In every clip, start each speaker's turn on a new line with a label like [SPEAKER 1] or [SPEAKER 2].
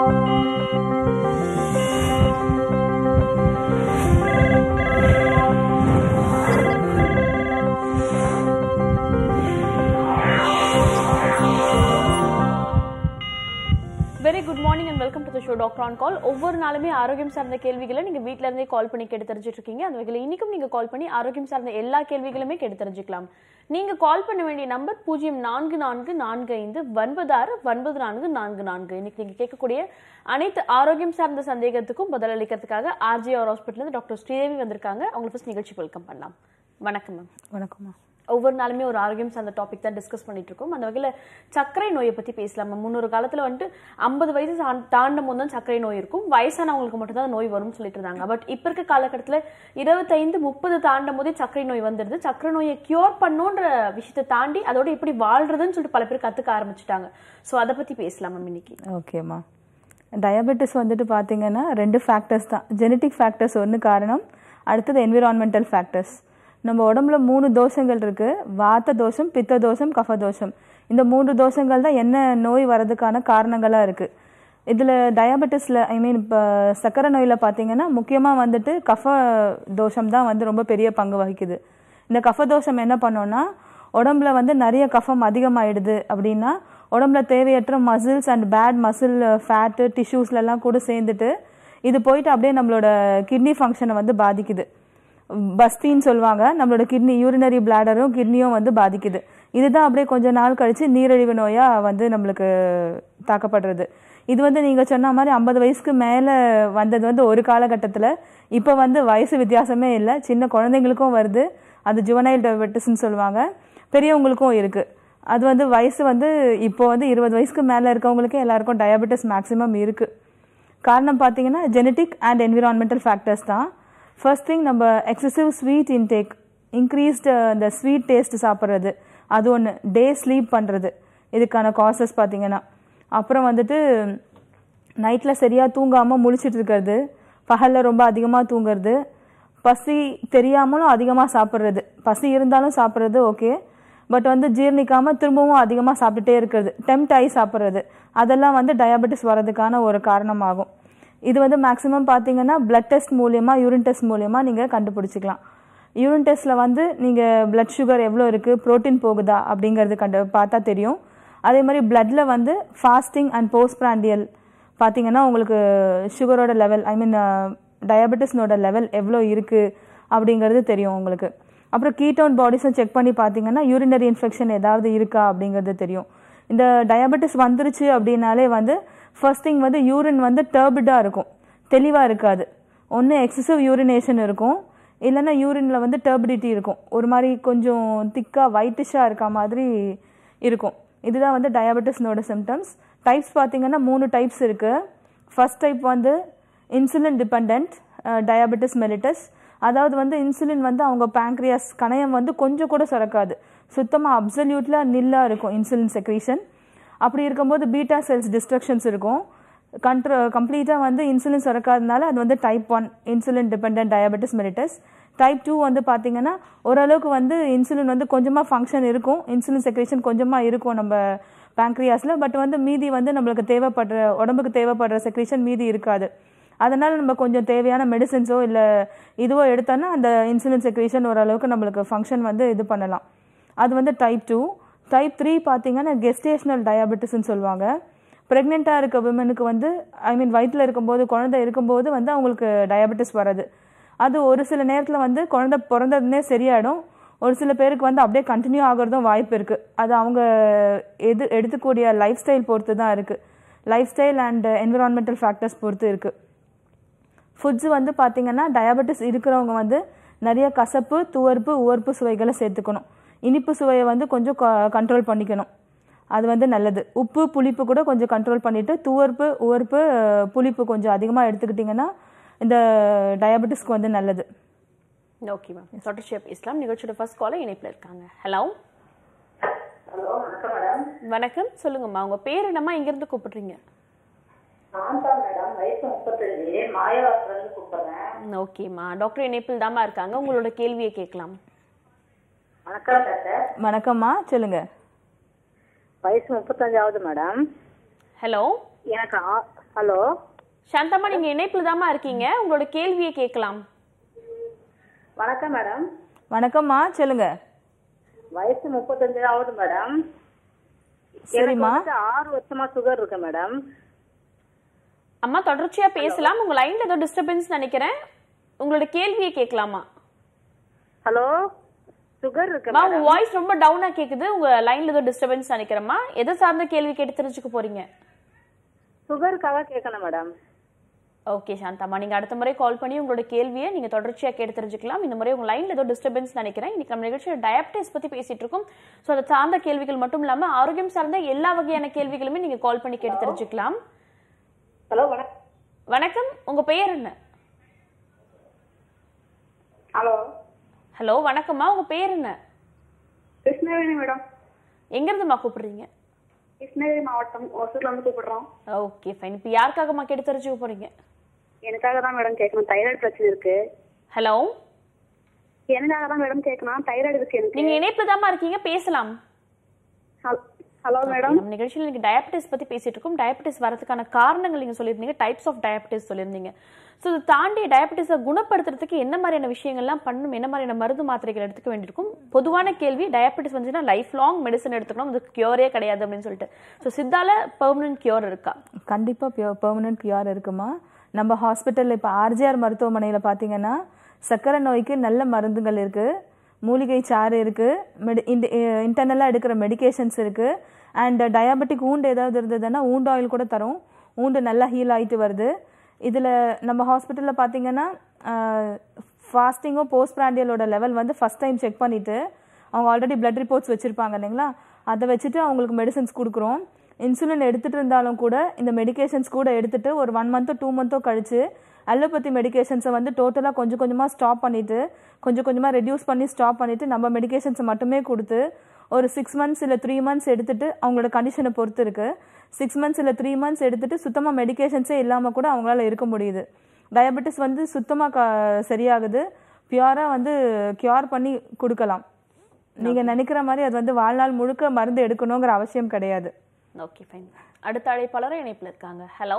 [SPEAKER 1] Very good morning and welcome to the show doctor on call ஒவ்வொரு நாளுமே ஆரோக்கியம் சார்ந்த கேள்விகளை நீங்க வீட்ல இருந்தே கால் பண்ணி கேட்டு தெரிஞ்சுட்டு இருக்கீங்க அந்த வகையில் இன்னைக்கும் நீங்க கால் பண்ணி ஆரோக்கியம் சார்ந்த எல்லா கேள்விகளுமே கேட்டு தெரிஞ்சுக்கலாம் நீங்க கால் பண்ண வேண்டிய நம்பர் பூஜ்ஜியம் நான்கு நான்கு நான்கு ஐந்து ஒன்பது ஆறு ஒன்பது நான்கு நான்கு நான்கு இன்னைக்கு நீங்க கேட்கக்கூடிய அனைத்து ஆரோக்கியம் சார்ந்த சந்தேகத்துக்கும் பதிலளிக்கிறதுக்காக ஆர்ஜிஆர் ஹாஸ்பிட்டல் டாக்டர் ஸ்ரீதேவி வந்திருக்காங்க அவங்களை ஃபர்ஸ்ட் நிகழ்ச்சி வெல்கம் பண்ணலாம் வணக்கம் மேம்
[SPEAKER 2] வணக்கம்மா
[SPEAKER 1] ஒவ்வொரு நாளுமே ஒரு ஆரோக்கியம் சார்ந்த டாபிக் தான் டிஸ்கஸ் பண்ணிட்டு இருக்கோம் அந்த வகையில் சர்க்கரை நோயை பற்றி பேசலாம் முன்னொரு காலத்தில் வந்துட்டு ஐம்பது வயசு தா- தாண்டும் போது தான் சர்க்கரை நோய் இருக்கும் வயசானவங்களுக்கு மட்டும் தான் நோய் வரும்னு சொல்லிட்டு இருந்தாங்க பட் இப்போ இருக்க காலகட்டத்தில் இருபத்தைந்து முப்பது தாண்டும் போதே சர்க்கரை நோய் வந்துடுது சர்க்கரை நோயை கியூர் பண்ணுன்ற விஷயத்தை தாண்டி அதோட எப்படி வாழ்றதுன்னு சொல்லிட்டு பல பேர் கற்றுக்க ஆரம்பிச்சிட்டாங்க ஸோ அதை பற்றி பேசலாம் மேம் இன்னைக்கு
[SPEAKER 2] ஓகேம்மா டயபெட்டிஸ் வந்துட்டு பார்த்தீங்கன்னா ரெண்டு ஃபேக்டர்ஸ் தான் ஜெனட்டிக் ஃபேக்டர்ஸ் ஒன்று காரணம் அடுத்தது என்விரான்மெண்டல் ஃபேக்டர்ஸ் நம்ம உடம்புல மூணு தோஷங்கள் இருக்கு வாத்த தோஷம் பித்த தோஷம் கஃப தோஷம் இந்த மூன்று தோஷங்கள் தான் என்ன நோய் வர்றதுக்கான காரணங்களாக இருக்கு இதில் டயபெட்டிஸில் ஐ மீன் இப்போ சக்கரை நோயில் பார்த்தீங்கன்னா முக்கியமாக வந்துட்டு கஃப தோஷம் தான் வந்து ரொம்ப பெரிய பங்கு வகிக்குது இந்த கஃப தோஷம் என்ன பண்ணோம்னா உடம்புல வந்து நிறைய கஃபம் அதிகமாயிடுது அப்படின்னா உடம்புல தேவையற்ற muscles and fat muscle fat டிஷ்யூஸ்லாம் கூட சேர்ந்துட்டு இது போயிட்டு அப்படியே நம்மளோட கிட்னி ஃபங்க்ஷனை வந்து பாதிக்குது பஸ்தின்னு சொல்லுவாங்க நம்மளோட கிட்னி யூரினரி பிளாடரும் கிட்னியும் வந்து பாதிக்குது இதுதான் அப்படியே கொஞ்ச நாள் கழிச்சு நீரிழிவு நோயா வந்து நம்மளுக்கு தாக்கப்படுறது இது வந்து நீங்க சொன்ன மாதிரி ஐம்பது வயசுக்கு மேல வந்தது வந்து ஒரு காலகட்டத்தில் இப்போ வந்து வயசு வித்தியாசமே இல்லை சின்ன குழந்தைங்களுக்கும் வருது அது ஜுவனைல் டயபெட்டிஸ்ன்னு சொல்லுவாங்க பெரியவங்களுக்கும் இருக்கு அது வந்து வயசு வந்து இப்போ வந்து இருபது வயசுக்கு மேலே இருக்கவங்களுக்கே எல்லாருக்கும் டயபெட்டிஸ் மேக்ஸிமம் இருக்கு காரணம் பார்த்தீங்கன்னா ஜெனட்டிக் அண்ட் என்விரான்மெண்டல் ஃபேக்டர்ஸ் தான் ஃபர்ஸ்ட் திங் நம்ம எக்ஸசிவ் ஸ்வீட் இன்டேக் இன்க்ரீஸ்டு இந்த ஸ்வீட் டேஸ்ட் சாப்பிட்றது அது ஒன்று டே ஸ்லீப் பண்ணுறது இதுக்கான காசஸ் பார்த்தீங்கன்னா அப்புறம் வந்துட்டு நைட்டில் சரியாக தூங்காமல் முழிச்சிட்டு இருக்கிறது பகலில் ரொம்ப அதிகமாக தூங்குறது பசி தெரியாமலும் அதிகமாக சாப்பிட்றது பசி இருந்தாலும் சாப்பிட்றது ஓகே பட் வந்து ஜீரணிக்காமல் திரும்பவும் அதிகமாக சாப்பிட்டுட்டே இருக்கிறது டெம்ட் ஆகி சாப்பிட்றது அதெல்லாம் வந்து டயபெட்டிஸ் வர்றதுக்கான ஒரு காரணமாகும் இது வந்து மேக்ஸிமம் பார்த்தீங்கன்னா பிளட் டெஸ்ட் மூலியமாக யூரின் டெஸ்ட் மூலியமாக நீங்கள் கண்டுபிடிச்சிக்கலாம் யூரின் டெஸ்ட்டில் வந்து நீங்கள் blood சுகர் எவ்வளோ இருக்குது புரோட்டீன் போகுதா அப்படிங்கிறது கண்டு பார்த்தா தெரியும் அதே மாதிரி பிளட்ல வந்து ஃபாஸ்டிங் அண்ட் போஸ்ட் பிராண்டியல் பார்த்தீங்கன்னா உங்களுக்கு சுகரோட லெவல் ஐ மீன் டயபெட்டிஸ்னோட லெவல் எவ்வளோ இருக்குது அப்படிங்கிறது தெரியும் உங்களுக்கு அப்புறம் கீட்டோன் பாடிஸும் செக் பண்ணி பார்த்தீங்கன்னா யூரினரி இன்ஃபெக்ஷன் ஏதாவது இருக்கா அப்படிங்கிறது தெரியும் இந்த டயபெட்டிஸ் வந்துருச்சு அப்படின்னாலே வந்து ஃபர்ஸ்ட் திங் வந்து யூரின் வந்து டர்பிடாக இருக்கும் தெளிவாக இருக்காது ஒன்று எக்ஸசிவ் யூரினேஷன் இருக்கும் இல்லைன்னா யூரினில் வந்து டர்பிடிட்டி இருக்கும் ஒரு மாதிரி கொஞ்சம் திக்காக ஒயிட்டிஷாக இருக்க மாதிரி இருக்கும் இதுதான் வந்து டயபெட்டிஸ்னோட சிம்டம்ஸ் டைப்ஸ் பார்த்தீங்கன்னா மூணு டைப்ஸ் இருக்குது ஃபர்ஸ்ட் டைப் வந்து இன்சுலின் டிபெண்ட் டயபெட்டிஸ் மெலிட்டஸ் அதாவது வந்து இன்சுலின் வந்து அவங்க பேங்க்ரியாஸ் கணையம் வந்து கொஞ்சம் கூட சுரக்காது சுத்தமாக அப்சல்யூட்டில் நில்லாக இருக்கும் இன்சுலின் செக்ரீஷன் அப்படி இருக்கும்போது பீட்டா செல்ஸ் டிஸ்ட்ரக்ஷன்ஸ் இருக்கும் கண்ட்ரோ கம்ப்ளீட்டாக வந்து இன்சுலின் சுரக்காதனால அது வந்து type one insulin depend diabetes mellitus type two வந்து பார்த்தீங்கன்னா ஓரளவுக்கு வந்து இன்சுலின் வந்து கொஞ்சமாக ஃபங்க்ஷன் இருக்கும் இன்சுலின் செக்ரேஷன் கொஞ்சமாக இருக்கும் நம்ம பேங்க்ரியாஸில் பட் வந்து மீதி வந்து நம்மளுக்கு தேவைப்படுற உடம்புக்கு தேவைப்படுற செக்ரேஷன் மீதி இருக்காது அதனால் நம்ம கொஞ்சம் தேவையான மெடிசின்ஸோ இல்லை இதுவோ எடுத்தோன்னா அந்த இன்சுலின் செக்ரேஷன் ஓரளவுக்கு நம்மளுக்கு ஃபங்க்ஷன் வந்து இது பண்ணலாம் அது வந்து டைப் டூ டைப் த்ரீ பார்த்தீங்கன்னா கெஸ்டேஷனல் டயபெட்டிஸ்ன்னு சொல்லுவாங்க ப்ரெக்னெண்ட்டாக இருக்க விமனுக்கு வந்து ஐ மீன் வயிற்றில் இருக்கும்போது குழந்தை இருக்கும்போது வந்து அவங்களுக்கு டயபெட்டிஸ் வராது அது ஒரு சில நேரத்தில் வந்து குழந்தை பிறந்ததுனே சரியாயிடும் ஒரு சில பேருக்கு வந்து அப்படியே கண்டினியூ ஆகிறதும் வாய்ப்பு இருக்குது அது அவங்க எது எடுத்துக்கூடிய லைஃப் ஸ்டைல் பொறுத்து தான் இருக்குது life style and environmental factors பொறுத்து இருக்குது ஃபுட்ஸ் வந்து பார்த்தீங்கன்னா டயபெட்டிஸ் இருக்கிறவங்க வந்து நிறைய கசப்பு துவர்ப்பு உவர்ப்பு சுவைகளை சேர்த்துக்கணும் இனிப்பு சுவையை வந்து கொஞ்சம் கண்ட்ரோல் பண்ணிக்கணும் அது வந்து நல்லது உப்பு புளிப்பு கூட கொஞ்சம் கண்ட்ரோல் பண்ணிட்டு துவர்ப்பு உவர்ப்பு அஹ், புளிப்பு கொஞ்சம் அதிகமாக எடுத்துக்கிட்டிங்கன்னா இந்த டயபெட்டிஸ்க்கு வந்து நல்லது
[SPEAKER 1] ஓகே மேம் தொடர்ச்சியாக பேசலாம் நிகழ்ச்சியோட ஃபர்ஸ்ட் காலை இணைப்பில் இருக்காங்க ஹலோ
[SPEAKER 3] ஹலோ வணக்கம் மேடம்
[SPEAKER 1] வணக்கம் சொல்லுங்கம்மா உங்க பேர் என்னம்மா இங்கிருந்து கூப்பிடுறீங்க
[SPEAKER 3] நான் தான் மேடம் வயசு முப்பத்தஞ்சு மாயவாசலேருந்து கூப்பிடுறேன்
[SPEAKER 1] ஓகேம்மா டாக்டர் இணைப்பில் தாம்மா இருக்காங்க உங்களோட கேள்வியை கேட்கலாம்
[SPEAKER 3] வணக்கம் டாக்டர்
[SPEAKER 2] வணக்கம்மா சொல்லுங்க
[SPEAKER 3] வயசு முப்பத்தஞ்சாவது மேடம்
[SPEAKER 1] ஹலோ
[SPEAKER 3] எனக்கு ஆ- ஹலோ
[SPEAKER 1] சாந்தம்மா நீங்க இணைப்புல தாம்மா இருக்கீங்க உங்களோட கேள்வியை கேட்கலாம்
[SPEAKER 3] வணக்கம் மேடம்
[SPEAKER 2] வணக்கம்மா சொல்லுங்க
[SPEAKER 3] வயசு முப்பத்தஞ்சு ஆகுது மேடம் எனக்கு
[SPEAKER 2] சரிம்மா
[SPEAKER 3] வந்து ஆறு வருஷமா சுகர் இருக்கு மேடம்
[SPEAKER 1] அம்மா தொடர்ச்சியா பேசலாம் உங்க லைன்ல ஏதோ டிஸ்டர்பன்ஸ் நினைக்கிறேன் உங்களோட கேள்வியை கேட்கலாமா
[SPEAKER 3] ஹலோ சுகர் இருக்கு
[SPEAKER 1] அம்மா உங்க வாய்ஸ் ரொம்ப டவுனா கேக்குது உங்க லைன்ல ஏதோ டிஸ்டர்பன்ஸ் நினைக்கிறேம்மா எதை சார்ந்த கேள்வி கேட்டு தெரிஞ்சுக்க போறீங்க
[SPEAKER 3] சுகருக்காக கேட்கணும் மேடம்
[SPEAKER 1] ஓகே சாந்தாம்மா நீங்க அடுத்த முறை கால் பண்ணி உங்களோட கேள்வியை நீங்க தொடர்ச்சியா கேட்டு தெரிஞ்சுக்கலாம் இந்த முறை உங்க லைன்ல ஏதோ டிஸ்டர்பன்ஸ் நினைக்கிறேன் இன்னைக்கு நம்ம நிகழ்ச்சியில் டயபிட்டிஸ் பத்தி பேசிட்டு இருக்கோம் ஸோ அதை சார்ந்த கேள்விகள் மட்டும் இல்லாம ஆரோக்கியம் சார்ந்த எல்லா வகையான கேள்விகளுமே நீங்க கால் பண்ணி கேட்டு தெரிஞ்சுக்கலாம்
[SPEAKER 3] ஹலோ வணக்கம்
[SPEAKER 1] வணக்கம் உங்க பெயர் என்ன
[SPEAKER 3] ஹலோ
[SPEAKER 1] ஹலோ வணக்கம்மா உங்க பேர் என்ன
[SPEAKER 3] கிருஷ்ணவேணி மேடம்
[SPEAKER 1] எங்க இருந்துமா கூப்பிடுறீங்க
[SPEAKER 3] கிருஷ்ணகிரி மாவட்டம் ஒசூர்ல இருந்து கூப்பிடுறோம்
[SPEAKER 1] ஓகே ஃபைன் இப்போ யாருக்காகம்மா கேட்டு தெரிஞ்சுக்க போறீங்க
[SPEAKER 3] எனக்காக தான் மேடம் கேட்கணும் தைராய்டு பிரச்சனை இருக்கு
[SPEAKER 1] ஹலோ
[SPEAKER 3] எனக்காக தான் மேடம் கேட்கணும் தைராய்டு இருக்கு எனக்கு
[SPEAKER 1] நீங்க இணைப்புல தாம்மா இருக்கீங்க பேசலாம்
[SPEAKER 3] ஹலோ மேடம்
[SPEAKER 1] நம்ம நிகழ்ச்சியில் நீங்க டயபிட்டிஸ் பத்தி பேசிட்டு இருக்கோம் டயபிட்டிஸ் வரதுக்கான காரணங்கள் நீங்க சொல்லியிருந்தீங்க டைப்ஸ் ஆஃப் டயபிட்டிஸ் சொல்லியிருந்தீங்க ஸோ இது தாண்டி டயபிட்டிஸை குணப்படுத்துறதுக்கு என்ன மாதிரியான விஷயங்கள்லாம் பண்ணணும் என்ன மாதிரியான மருந்து மாத்திரைகள் எடுத்துக்க வேண்டியிருக்கும் பொதுவான கேள்வி டயபிட்டிஸ் வந்துச்சுன்னா லைஃப் லாங் மெடிசன் எடுத்துக்கணும் அது கியூரே கிடையாது அப்படின்னு சொல்லிட்டு ஸோ சித்தால பெர்மனன்ட் கியூர் இருக்கா
[SPEAKER 2] கண்டிப்பாக பியோ பெர்மனன்ட் கியூர் இருக்குமா நம்ம ஹாஸ்பிட்டலில் இப்போ ஆர்ஜிஆர் மருத்துவமனையில் பார்த்தீங்கன்னா சர்க்கரை நோய்க்கு நல்ல மருந்துகள் இருக்குது மூலிகை சாறு இருக்குது மெடி இந்த இன்டர்னலாக எடுக்கிற மெடிகேஷன்ஸ் இருக்குது அண்ட் டயாபெட்டிக் ஊண்டு ஏதாவது இருந்ததுன்னா ஊண்டு ஆயில் கூட தரும் ஊண்டு நல்லா ஹீல் ஆகிட்டு வருது இதில் நம்ம ஹாஸ்பிட்டலில் பார்த்தீங்கன்னா ஃபாஸ்டிங்கோ போஸ்ட் பிராண்டியலோட லெவல் வந்து ஃபஸ்ட் டைம் செக் பண்ணிவிட்டு அவங்க ஆல்ரெடி பிளட் ரிப்போர்ட்ஸ் வச்சுருப்பாங்க இல்லைங்களா அதை வச்சுட்டு அவங்களுக்கு மெடிசன்ஸ் கொடுக்குறோம் இன்சுலின் எடுத்துகிட்டு இருந்தாலும் கூட இந்த மெடிகேஷன்ஸ் கூட எடுத்துட்டு ஒரு ஒன் மந்த்தோ டூ மந்த்தோ கழிச்சு அலோபதி மெடிகேஷன்ஸை வந்து டோட்டலாக கொஞ்சம் கொஞ்சமாக ஸ்டாப் பண்ணிவிட்டு கொஞ்சம் கொஞ்சமாக ரெடியூஸ் பண்ணி ஸ்டாப் பண்ணிவிட்டு நம்ம மெடிகேஷன்ஸை மட்டுமே கொடுத்து ஒரு சிக்ஸ் மந்த்ஸ் இல்லை த்ரீ மந்த்ஸ் எடுத்துட்டு அவங்களோட கண்டிஷனை பொறுத்து இருக்கு சிக்ஸ் மந்த்ஸ் இல்லை த்ரீ மந்த்ஸ் எடுத்துட்டு சுத்தமாக மெடிகேஷன்ஸே இல்லாமல் கூட அவங்களால இருக்க முடியுது டயபெட்டிஸ் வந்து சுத்தமாக க சரியாகுது பியூராக வந்து கியூர் பண்ணி கொடுக்கலாம் நீங்கள் நினைக்கிற மாதிரி அது வந்து வாழ்நாள் முழுக்க மருந்து எடுக்கணுங்கிற அவசியம் கிடையாது
[SPEAKER 1] ஓகே ஃபைன் அடுத்த அழைப்பாளரும் இணைப்புல இருக்காங்க ஹலோ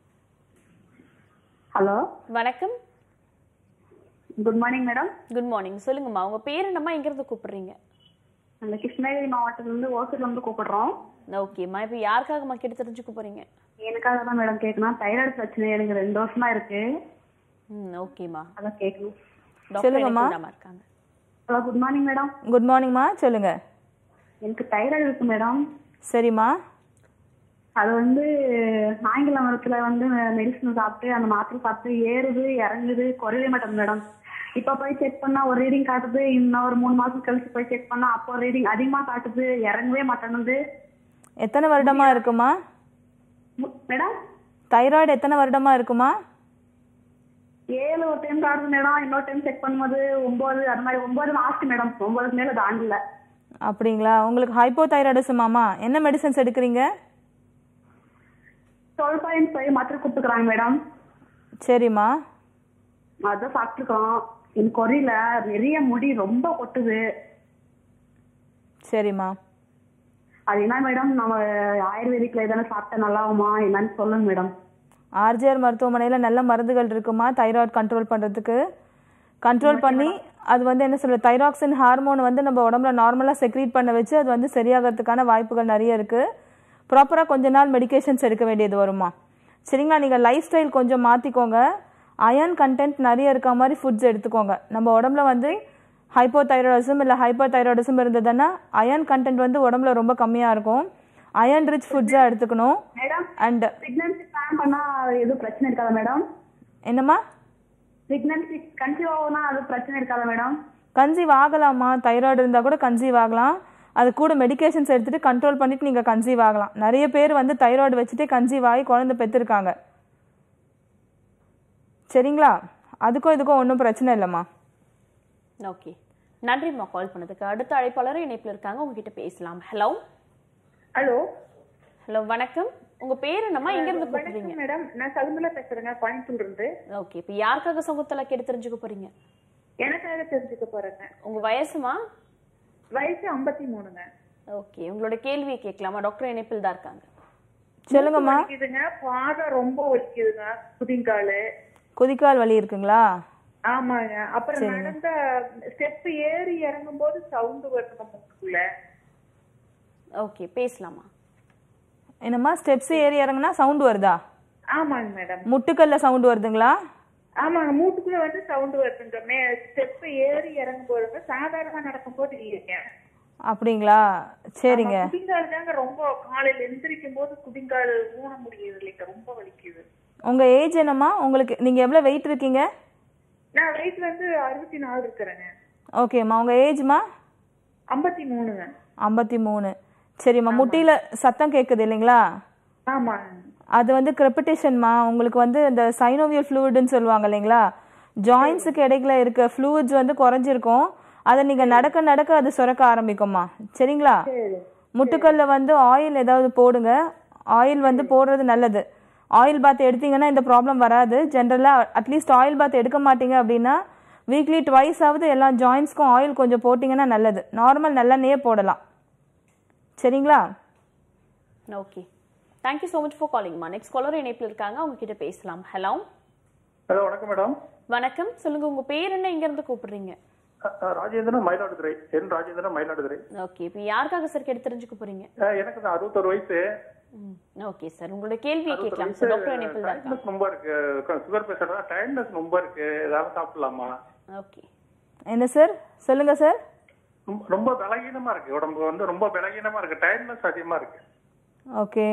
[SPEAKER 3] ஹலோ
[SPEAKER 1] வணக்கம்
[SPEAKER 3] good morning madam
[SPEAKER 1] good morning சொல்லுங்கம்மா உங்க பேர் என்னம்மா எங்க இருந்து கூப்பிடுறீங்க
[SPEAKER 3] நாங்க கிருஷ்ணகிரி மாவட்டத்துல இருந்து ஓசூர்ல இருந்து கூப்பிடுறோம்
[SPEAKER 1] ஓகேம்மா இப்போ யாருக்காகம்மா கேட்டு தெரிஞ்சுக்க போறீங்க
[SPEAKER 3] எனக்காக தான் மேடம் கேட்கணும் தைராய்டு பிரச்சனை எனக்கு ரெண்டு வருஷமா இருக்கு
[SPEAKER 1] ம் ஓகேம்மா
[SPEAKER 3] அதான் கேட்கணும்
[SPEAKER 1] டாக்டர்
[SPEAKER 2] சொல்லுங்கம்மா.
[SPEAKER 1] இணைப்புல இருக்காங்க
[SPEAKER 3] hello good morning madam
[SPEAKER 2] good மார்னிங்மா சொல்லுங்கள்
[SPEAKER 3] எனக்கு தைராய்டு இருக்கு மேடம்
[SPEAKER 2] சரிம்மா
[SPEAKER 3] அது வந்து ஆங்கில மரத்துல வந்து மெடிசன் சாப்பிட்டு அந்த மாத்திரை சாப்பிட்டு ஏறுது இறங்குது குறையவே மாட்டேங்குது மேடம் இப்ப போய் செக் பண்ணா ஒரு ரீடிங் காட்டுது இன்னும் ஒரு மூணு மாசம் கழிச்சு போய் செக் பண்ணா அப்போ ரீடிங் அதிகமா காட்டுது இறங்கவே மாட்டேங்குது
[SPEAKER 2] எத்தனை வருடமா இருக்குமா
[SPEAKER 3] மு- மேடம்
[SPEAKER 2] தைராய்டு எத்தனை வருடமா இருக்குமா
[SPEAKER 3] ஏழு ஒரு டைம் காட்டுது மேடம் இன்னொரு டைம் செக் பண்ணும்போது ஒன்பது அது மாதிரி ஒன்பது லாஸ்ட் மேடம் ஒன்பதுக்கு மேல தாண்டல
[SPEAKER 2] அப்படிங்களா உங்களுக்கு ஹைப்போ தைராய்டிசமாமா என்ன மெடிசன்ஸ் எடுக்கிறீங்க
[SPEAKER 3] டுவெல் பாயிண்ட் ஃபைவ் மாத்திரை கொடுத்துக்கிறாங்க மேடம்
[SPEAKER 2] சரிம்மா
[SPEAKER 3] அதான் சாப்பிட்டுருக்கோம் எனக்கு குறையில நிறைய முடி ரொம்ப கொட்டுது
[SPEAKER 2] சரிம்மா
[SPEAKER 3] அது என்ன மேடம் நம்ம ஆயுர்வேதிக்ல எதனா சாப்பிட்டா நல்லா ஆகுமா என்னன்னு சொல்லுங்க மேடம்
[SPEAKER 2] ஆர்ஜிஆர் மருத்துவமனையில் நல்ல மருந்துகள் இருக்குமா தைராய்டு கண்ட்ரோல் பண்ணுறதுக்கு கண்ட்ரோல் பண்ணி அது வந்து என்ன சொல்றது தைராக்சின் ஹார்மோன் வந்து நம்ம உடம்புல நார்மலாக செக்ரீட் பண்ண வச்சு அது வந்து சரியாகிறதுக்கான வாய்ப்புகள் நிறைய இருக்குது ப்ராப்பராக கொஞ்ச நாள் மெடிகேஷன்ஸ் எடுக்க வேண்டியது வருமா சரிங்களா நீங்கள் லைஃப் ஸ்டைல் கொஞ்சம் மாற்றிக்கோங்க அயர்ன் கண்டென்ட் நிறைய இருக்க மாதிரி ஃபுட்ஸ் எடுத்துக்கோங்க நம்ம உடம்புல வந்து ஹைப்போ தைராய்டிசம் இல்லை ஹைப்பர் தைராய்டிசம் இருந்ததுன்னா அயர்ன் கண்டென்ட் வந்து உடம்புல ரொம்ப கம்மியாக இருக்கும் அயர்ன் ரிச் ஃபுட்ஸாக எடுத்துக்கணும்
[SPEAKER 3] மேடம்
[SPEAKER 2] அண்ட்
[SPEAKER 3] பிரெக்னன்சி பிளான் பண்ணா எதுவும் பிரச்சனை இருக்காதா மேடம்
[SPEAKER 2] என்னம்மா
[SPEAKER 3] பிரெக்னன்சி கன்சீவ் ஆகும்னா அது பிரச்சனை இருக்காதா மேடம்
[SPEAKER 2] கன்சீவ் ஆகலாமா தைராய்டு இருந்தால் கூட கன்சீவ் ஆகலாம் அது கூட மெடிகேஷன்ஸ் எடுத்துட்டு கண்ட்ரோல் பண்ணிட்டு நீங்கள் கன்சீவ் ஆகலாம் நிறைய பேர் வந்து தைராய்டு வச்சுட்டே கன்சீவ் ஆகி குழந்தை பெற்றிருக்காங்க சரிங்களா அதுக்கும் இதுக்கும் ஒன்றும் பிரச்சனை இல்லைம்மா
[SPEAKER 1] ஓகே நன்றிம்மா கால் பண்ணதுக்கு அடுத்த அழைப்பாளரும் இணைப்புல இருக்காங்க உங்ககிட்ட பேசலாம் ஹலோ
[SPEAKER 3] ஹலோ
[SPEAKER 1] ஹலோ வணக்கம் உங்க பேர் என்னம்மா எங்க இருந்து கூப்பிடுறீங்க
[SPEAKER 3] மேடம் நான் சகுந்தலா பேசுறேங்க கோயம்புத்தூர்ல இருந்து
[SPEAKER 1] ஓகே இப்போ யாருக்காக சங்கத்துல கேட்டு தெரிஞ்சுக்க போறீங்க
[SPEAKER 3] எனக்காக தெரிஞ்சுக்க போறேங்க
[SPEAKER 1] உங்க வயசுமா
[SPEAKER 3] வயசு ஐம்பத்தி மூணுங்க
[SPEAKER 1] ஓகே உங்களோட கேள்வியை கேட்கலாமா டாக்டர் இணைப்பில் தான் இருக்காங்க
[SPEAKER 2] சொல்லுங்கம்மா
[SPEAKER 4] வலிக்குதுங்க பாதம் ரொம்ப வலிக்குதுங்க குதிங்காலு
[SPEAKER 2] குதிக்கால் வலி இருக்குங்களா
[SPEAKER 4] ஆமாங்க அப்புறம் நடந்த ஸ்டெப் ஏறி இறங்கும் போது சவுண்ட் வருதுங்க மூக்குள்ள
[SPEAKER 1] ஓகே பேசலாமா
[SPEAKER 2] என்னம்மா ஸ்டெப்ஸ் ஏறி இறங்குனா சவுண்ட் வருதா
[SPEAKER 4] ஆமாங்க மேடம்
[SPEAKER 2] முட்டுக்கல்ல சவுண்ட் வருதுங்களா
[SPEAKER 4] ஆமாங்க மூட்டுக்குள்ள வந்து சவுண்ட் வருதுங்க மே ஸ்டெப் ஏறி இறங்கும் போதுங்க சாதாரணமா நடக்கும் போது இல்லைங்க
[SPEAKER 2] அப்படிங்களா சரிங்க
[SPEAKER 4] குதிங்கால் தாங்க ரொம்ப காலையில எந்திரிக்கும் போது குதிங்கால் ஊன முடியுது இல்லைங்க ரொம்ப வலிக்குது
[SPEAKER 2] உங்க ஏஜ் என்னம்மா உங்களுக்கு நீங்க எவ்வளவு வெயிட் இருக்கீங்க
[SPEAKER 4] நான் வெயிட் வந்து அறுபத்தி நாலு இருக்கிறேங்க
[SPEAKER 2] ஓகேம்மா உங்க ஏஜ்மா
[SPEAKER 4] ஐம்பத்தி மூணுங்க
[SPEAKER 2] ஐம்பத்தி மூணு சரிம்மா முட்டியில சத்தம் கேட்குது இல்லைங்களா
[SPEAKER 4] ஆமாங்க
[SPEAKER 2] அது வந்து கிரெப்பிட்டேஷன்மா உங்களுக்கு வந்து இந்த சைனோவியல் ஃப்ளூயிடுன்னு சொல்லுவாங்க இல்லைங்களா ஜாயின்ஸுக்கு இடையில இருக்க ஃப்ளூயிட்ஸ் வந்து குறைஞ்சிருக்கும் அதை நீங்க நடக்க நடக்க அது சுரக்க ஆரம்பிக்கும்மா சரிங்களா முட்டுக்கல்ல வந்து ஆயில் ஏதாவது போடுங்க ஆயில் வந்து போடுறது நல்லது ஆயில் பாத் எடுத்தீங்கன்னா இந்த ப்ராப்ளம் வராது ஜென்ரலாக அட்லீஸ்ட் ஆயில் பாத் எடுக்க மாட்டீங்க அப்படின்னா வீக்லி ட்வைஸ் ஆகுது எல்லா ஜாயின்ஸ்க்கும் ஆயில் கொஞ்சம் போட்டிங்கன்னா நல்லது நார்மல் நல்லெண்ணெயே போடலாம் சரிங்களா
[SPEAKER 1] okay thank you so much for காலிங்மா நெக்ஸ்ட் காலர் இணைப்பில் இருக்காங்க அவங்க கிட்ட பேசலாம் ஹலோ
[SPEAKER 5] ஹலோ வணக்கம் மேடம்
[SPEAKER 1] வணக்கம் சொல்லுங்க உங்க பேர் என்ன எங்க இருந்து கூப்பிடுறீங்க
[SPEAKER 5] அஹ், அஹ், ராஜேந்திரன் மயிலாடுதுறை என் ராஜேந்திரன் மயிலாடுதுறை
[SPEAKER 1] ஓகே இப்போ யாருக்காக சார் கேட்டு தெரிஞ்சுக்க போறீங்க
[SPEAKER 5] அஹ், எனக்கு தான் அறுபத்தொரு வயசு
[SPEAKER 1] ஓகே சார் உங்களோட கேள்வியை
[SPEAKER 5] அறுபத்தொரு
[SPEAKER 1] கேட்கலாம்
[SPEAKER 5] வயசு
[SPEAKER 1] சார் டாக்டர் இணைப்பில் தான் இருக்காங்க
[SPEAKER 5] டயர்ட்னஸ் ரொம்ப இருக்கு சுகர் பேஷண்டா டயர்ட்னஸ் ரொம்ப இருக்கு ஏதாவது சாப்பிடலாமா
[SPEAKER 1] ஓகே
[SPEAKER 2] என்ன சார் சொல்லுங்க சார்
[SPEAKER 5] ரொம்ப- ரொம்ப பலகீனமா இருக்கு உடம்பு வந்து ரொம்ப பலகீனமா இருக்கு டயர்ட்னஸ் அதிகமா இருக்கு
[SPEAKER 2] ஓகே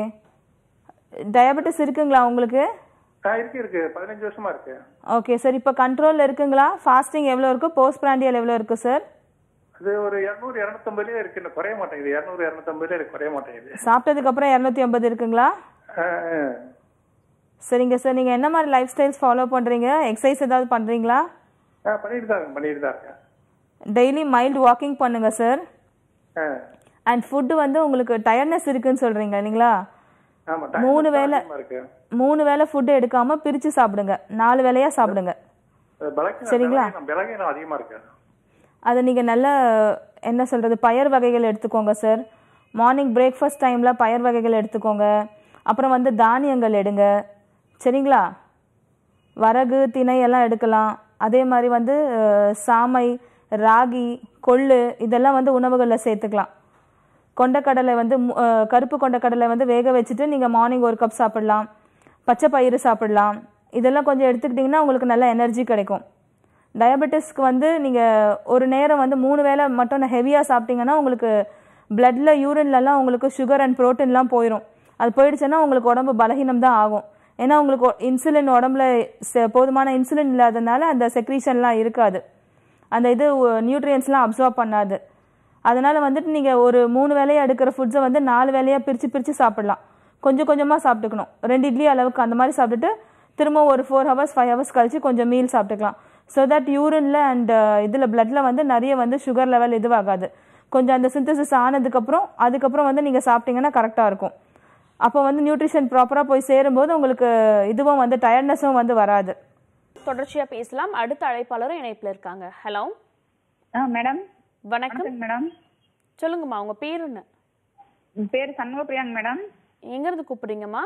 [SPEAKER 2] டயபெட்டிஸ் இருக்குங்களா உங்களுக்கு
[SPEAKER 5] அஹ், இருக்கு இருக்கு பதினஞ்சு வருஷமா இருக்கு
[SPEAKER 2] ஓகே சார் இப்போ கண்ட்ரோலில் இருக்குங்களா ஃபாஸ்டிங் எவ்வளோ இருக்கு போஸ்ட் பிராண்டியல் எவ்வளோ இருக்கு சார்
[SPEAKER 5] அது ஒரு இருநூறு இருநூத்தம்பதுலயே இருக்கு இன்னும் குறைய மாட்டேங்குது இருநூறு இருநூத்தம்பதுலயே இருக்கு குறைய மாட்டேங்குது
[SPEAKER 2] சாப்பிட்டதுக்கப்புறம் இரநூத்தி ஐம்பது இருக்குங்களா
[SPEAKER 5] அஹ், அஹ்.
[SPEAKER 2] சரிங்க சார் நீங்கள் என்ன மாதிரி லைஃப் ஸ்டைல்ஸ் ஃபாலோ பண்ணுறீங்க எக்ஸசைஸ் ஏதாவது பண்ணுறீங்களா
[SPEAKER 5] அஹ், பண்ணிட்டு தான் இருக்கேன், பண்ணிட்டு தான் இருக்கேன்
[SPEAKER 2] டெய்லி மைல்டு வாக்கிங் பண்ணுங்க சார்
[SPEAKER 5] அஹ்,
[SPEAKER 2] அண்ட் ஃபுட்டு வந்து உங்களுக்கு டயர்ட்னஸ் இருக்குன்னு சொல்கிறீங்க இல்லைங்களா
[SPEAKER 5] ஆமா
[SPEAKER 2] மூணு
[SPEAKER 5] tiredness
[SPEAKER 2] வேளை
[SPEAKER 5] அதிகமா இருக்கு
[SPEAKER 2] மூணு வேளை ஃபுட்டு எடுக்காம பிரித்து சாப்பிடுங்க நாலு வேளையாக சாப்பிடுங்க
[SPEAKER 5] அஹ், பலகீனம்
[SPEAKER 2] சரிங்களா?
[SPEAKER 5] பலகீனம் பலகீனம் அதிகமா இருக்கு
[SPEAKER 2] அதை நீங்கள் நல்ல என்ன சொல்கிறது பயர் வகைகள் எடுத்துக்கோங்க சார் மார்னிங் பிரேக்ஃபாஸ்ட் டைமில் பயர் வகைகள் எடுத்துக்கோங்க அப்புறம் வந்து தானியங்கள் எடுங்க சரிங்களா வரகு திணை எல்லாம் எடுக்கலாம் அதே மாதிரி வந்து அஹ், சாமை ராகி கொள்ளு இதெல்லாம் வந்து உணவுகளில் சேர்த்துக்கலாம் கொண்டக்கடலை வந்து மு- அஹ், கருப்பு கொண்டக்கடலை வந்து வேக வச்சுட்டு நீங்கள் மார்னிங் ஒரு கப் சாப்பிடலாம் பச்சை பயிறு சாப்பிடலாம் இதெல்லாம் கொஞ்சம் எடுத்துக்கிட்டிங்கன்னா உங்களுக்கு நல்ல எனர்ஜி கிடைக்கும் டயபெட்டிஸ்க்கு வந்து நீங்கள் ஒரு நேரம் வந்து மூணு வேளை மட்டும் ஹெவியாக சாப்பிட்டீங்கன்னா உங்களுக்கு பிளட்டில் யூரின்லலாம் உங்களுக்கு சுகர் அண்ட் ப்ரோட்டீன்லாம் போயிடும் அது போயிடுச்சுன்னா உங்களுக்கு உடம்பு பலகீனம் தான் ஆகும் ஏன்னா உங்களுக்கு இன்சுலின் உடம்புல செ- போதுமான இன்சுலின் இல்லாதனால அந்த செக்ரீஷன்லாம் இருக்காது அந்த இது நியூட்ரியன்ஸ்லாம் அப்சார்ப் பண்ணாது அதனால வந்துட்டு நீங்கள் ஒரு மூணு வேலையாக எடுக்கிற ஃபுட்ஸை வந்து நாலு வேலையாக பிரித்து பிரித்து சாப்பிடலாம் கொஞ்சம் கொஞ்சமாக சாப்பிட்டுக்கணும் ரெண்டு இட்லி அளவுக்கு அந்த மாதிரி சாப்பிட்டுட்டு திரும்ப ஒரு ஃபோர் ஹவர்ஸ் ஃபைவ் ஹவர்ஸ் கழிச்சு கொஞ்சம் மீல் சாப்பிட்டுக்கலாம் ஸோ தட் யூரின்ல அண்ட் இதில் பிளட்ல வந்து நிறைய வந்து சுகர் லெவல் இதுவாகாது கொஞ்சம் அந்த சிந்தசிஸ் ஆனதுக்கப்புறம் அதுக்கப்புறம் வந்து நீங்கள் சாப்பிட்டீங்கன்னா கரெக்டாக இருக்கும் அப்போ வந்து நியூட்ரிஷன் ப்ராப்பராக போய் சேரும்போது உங்களுக்கு இதுவும் வந்து டயர்ட்னஸும் வந்து வராது
[SPEAKER 1] தொடர்ச்சியா பேசலாம் அடுத்த அழைப்பாளரும் இணைப்பில் இருக்காங்க ஹலோ
[SPEAKER 6] ஆ மேடம்
[SPEAKER 1] வணக்கம்
[SPEAKER 6] வணக்கம் மேடம்
[SPEAKER 1] சொல்லுங்கம்மா உங்க பேர் என்ன
[SPEAKER 6] என் பேர் சண்முகப்பிரியாங்க மேடம்
[SPEAKER 1] எங்க இருந்து கூப்பிடுறீங்கம்மா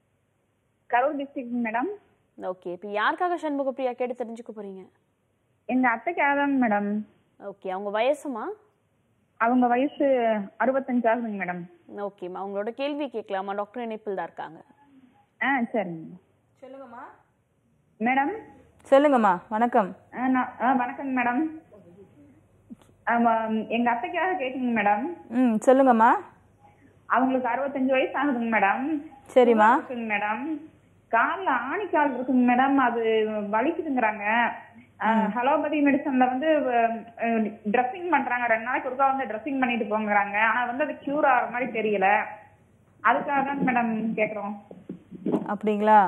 [SPEAKER 6] கரூர் டிஸ்ட்ரிக்ட் மேடம்
[SPEAKER 1] ஓகே இப்போ யாருக்காக சண்முக பிரியா கேட்டு தெரிஞ்சுக்க போறீங்க
[SPEAKER 6] எங்க அத்தைக்காக தாங்க மேடம்
[SPEAKER 1] ஓகே அவங்க வயசுமா
[SPEAKER 6] அவங்க வயசு அறுபத்தஞ்சு ஆகுதுங்க மேடம்
[SPEAKER 1] ஓகேம்மா அவங்களோட கேள்வி கேட்கலாமா டாக்டர் இணைப்பில் தான் இருக்காங்க
[SPEAKER 6] ஆ சரிங்க
[SPEAKER 2] சொல்லுங்கம்மா
[SPEAKER 6] மேடம்
[SPEAKER 2] சொல்லுங்கம்மா வணக்கம்
[SPEAKER 6] ஆ, நான் ஆ வணக்கங்க மேடம் ஆமா, எங்க அத்தைக்காக கேட்குங்க மேடம்
[SPEAKER 2] ம் சொல்லுங்கம்மா
[SPEAKER 6] அவங்களுக்கு அறுபத்தஞ்சு வயசு ஆகுதுங்க மேடம்
[SPEAKER 2] சரிம்மா
[SPEAKER 6] இருக்குங்க மேடம் கால்ல ஆணிக்கால் இருக்குங்க மேடம் அது வலிக்குதுங்கிறாங்க ஹலோபதி மெடிசன்ல வந்து ட்ரெஸ்ஸிங் பண்றாங்க ரெண்டு நாளைக்கு ஒருக்கா வந்து ட்ரெஸ்ஸிங் பண்ணிட்டு போங்கிறாங்க ஆனா வந்து அது கியூர் ஆகிற மாதிரி தெரியல அதுக்காக தான் மேடம் கேக்குறோம்
[SPEAKER 2] அப்படிங்களா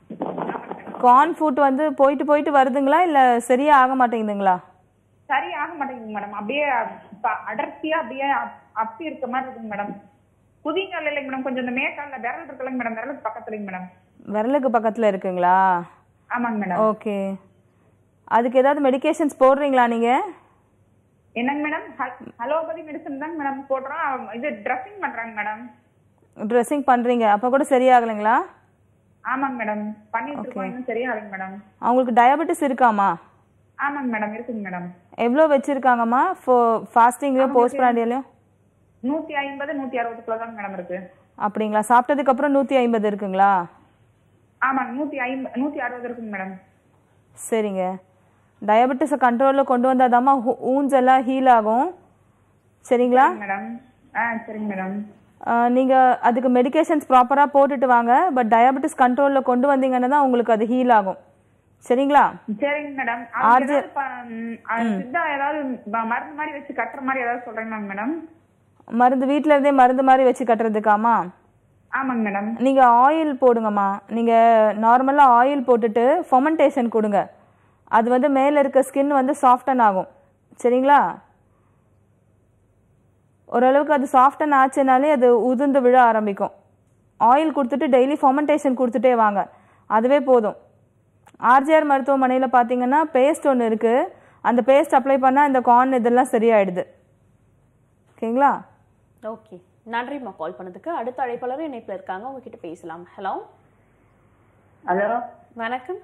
[SPEAKER 2] கார்ன் ஃபுட் வந்து போயிட்டு போயிட்டு வருதுங்களா இல்லை சரியா ஆக மாட்டேங்குதுங்களா
[SPEAKER 6] சரி ஆக மாட்டேங்குது மேடம் அப்படியே ப- அடர்த்தியா அப்படியே அப்- அப்பி இருக்க மாதிரி இருக்குங்க மேடம் புதிங்கால் இல்லைங்க மேடம் கொஞ்சம் இந்த மேற்கால்ல விரல் இருக்குல்லங்க மேடம் விரலுக்கு பக்கத்துலங்க மேடம்
[SPEAKER 2] விரலுக்கு பக்கத்தில் இருக்குங்களா
[SPEAKER 6] ஆமாங்க மேடம்
[SPEAKER 2] ஓகே அதுக்கு ஏதாவது மெடிகேஷன்ஸ் போடுறீங்களா நீங்கள்
[SPEAKER 6] என்னங்க மேடம் ஹலோபதி மெடிசன் தாங்க மேடம் போடுறோம் இது ட்ரெஸ்ஸிங் பண்றாங்க மேடம்
[SPEAKER 2] ட்ரெஸ்ஸிங் பண்ணுறீங்க அப்போ கூட சரியாகலைங்களா
[SPEAKER 6] ஆமாங்க மேடம் பண்ணிட்டு இருக்கோம் இன்னும் சரியாகுங்க மேடம்
[SPEAKER 2] அவங்களுக்கு டயபெட்டிஸ் இருக்காமா
[SPEAKER 6] ஆமாங்க மேடம் இருக்குங்க மேடம்
[SPEAKER 2] எவ்வளோ வச்சுருக்காங்கம்மா ஃபோ ஃபாஸ்டிங்லேயும் போஸ்ட் ப்ராண்டியிலையும்
[SPEAKER 6] நூத்தி ஐம்பது நூத்தி அறுபதுக்குள்ள தாங்க மேடம் இருக்கு
[SPEAKER 2] அப்படிங்களா சாப்பிட்டதுக்கப்புறம் நூற்றி ஐம்பது இருக்குங்களா
[SPEAKER 6] ஆமாங்க நூத்தி ஐம்பது நூத்தி அறுபது இருக்குங்க மேடம்
[SPEAKER 2] சரிங்க டயபெட்டிஸை கண்ட்ரோலில் கொண்டு வந்தாதாம்மா ஊன்ஸ் எல்லாம் ஹீல் ஆகும் சரிங்களா
[SPEAKER 6] மேடம் ஆ சரிங்க மேடம்
[SPEAKER 2] நீங்கள் அதுக்கு மெடிகேஷன்ஸ் ப்ராப்பராக போட்டுட்டு வாங்க பட் டயபெட்டிஸ் கண்ட்ரோலில் கொண்டு வந்தீங்கன்னா தான் உங்களுக்கு அது ஹீல் ஆகும் சரிங்களா
[SPEAKER 6] சரிங்க மேடம்
[SPEAKER 2] ஆர்ஜி-
[SPEAKER 6] ஏதாவது ப- ம், அது சித்தா ஏதாவது ம- மருந்து மாதிரி வச்சு கட்டுற மாதிரி ஏதாவது சொல்றீங்களா மேடம்
[SPEAKER 2] மருந்து வீட்டில் இருந்தே மருந்து மாதிரி வச்சு கட்டுறதுக்காமா
[SPEAKER 6] ஆமாங்க மேடம்
[SPEAKER 2] நீங்கள் ஆயில் போடுங்கம்மா நீங்கள் நார்மலாக ஆயில் போட்டுட்டு ஃபொமெண்டேஷன் கொடுங்க அது வந்து மேலே இருக்க ஸ்கின் வந்து சாஃப்டன் ஆகும் சரிங்களா ஓரளவுக்கு அது சாஃப்டன் ஆச்சுனாலே அது உதிர்ந்து விழ ஆரம்பிக்கும் ஆயில் கொடுத்துட்டு டெய்லி ஃபொமெண்டேஷன் கொடுத்துட்டே வாங்க அதுவே போதும் ஆர்ஜிஆர் மருத்துவமனையில் பார்த்தீங்கன்னா பேஸ்ட் ஒன்று இருக்குது அந்த பேஸ்ட் அப்ளை பண்ணால் இந்த கார்ன் இதெல்லாம் சரியாயிடுது ஓகேங்களா
[SPEAKER 1] ஓகே நன்றிம்மா கால் பண்ணதுக்கு அடுத்த அழைப்பாளர் இணைப்பில் இருக்காங்க உங்ககிட்ட பேசலாம் ஹலோ
[SPEAKER 7] ஹலோ
[SPEAKER 1] வணக்கம்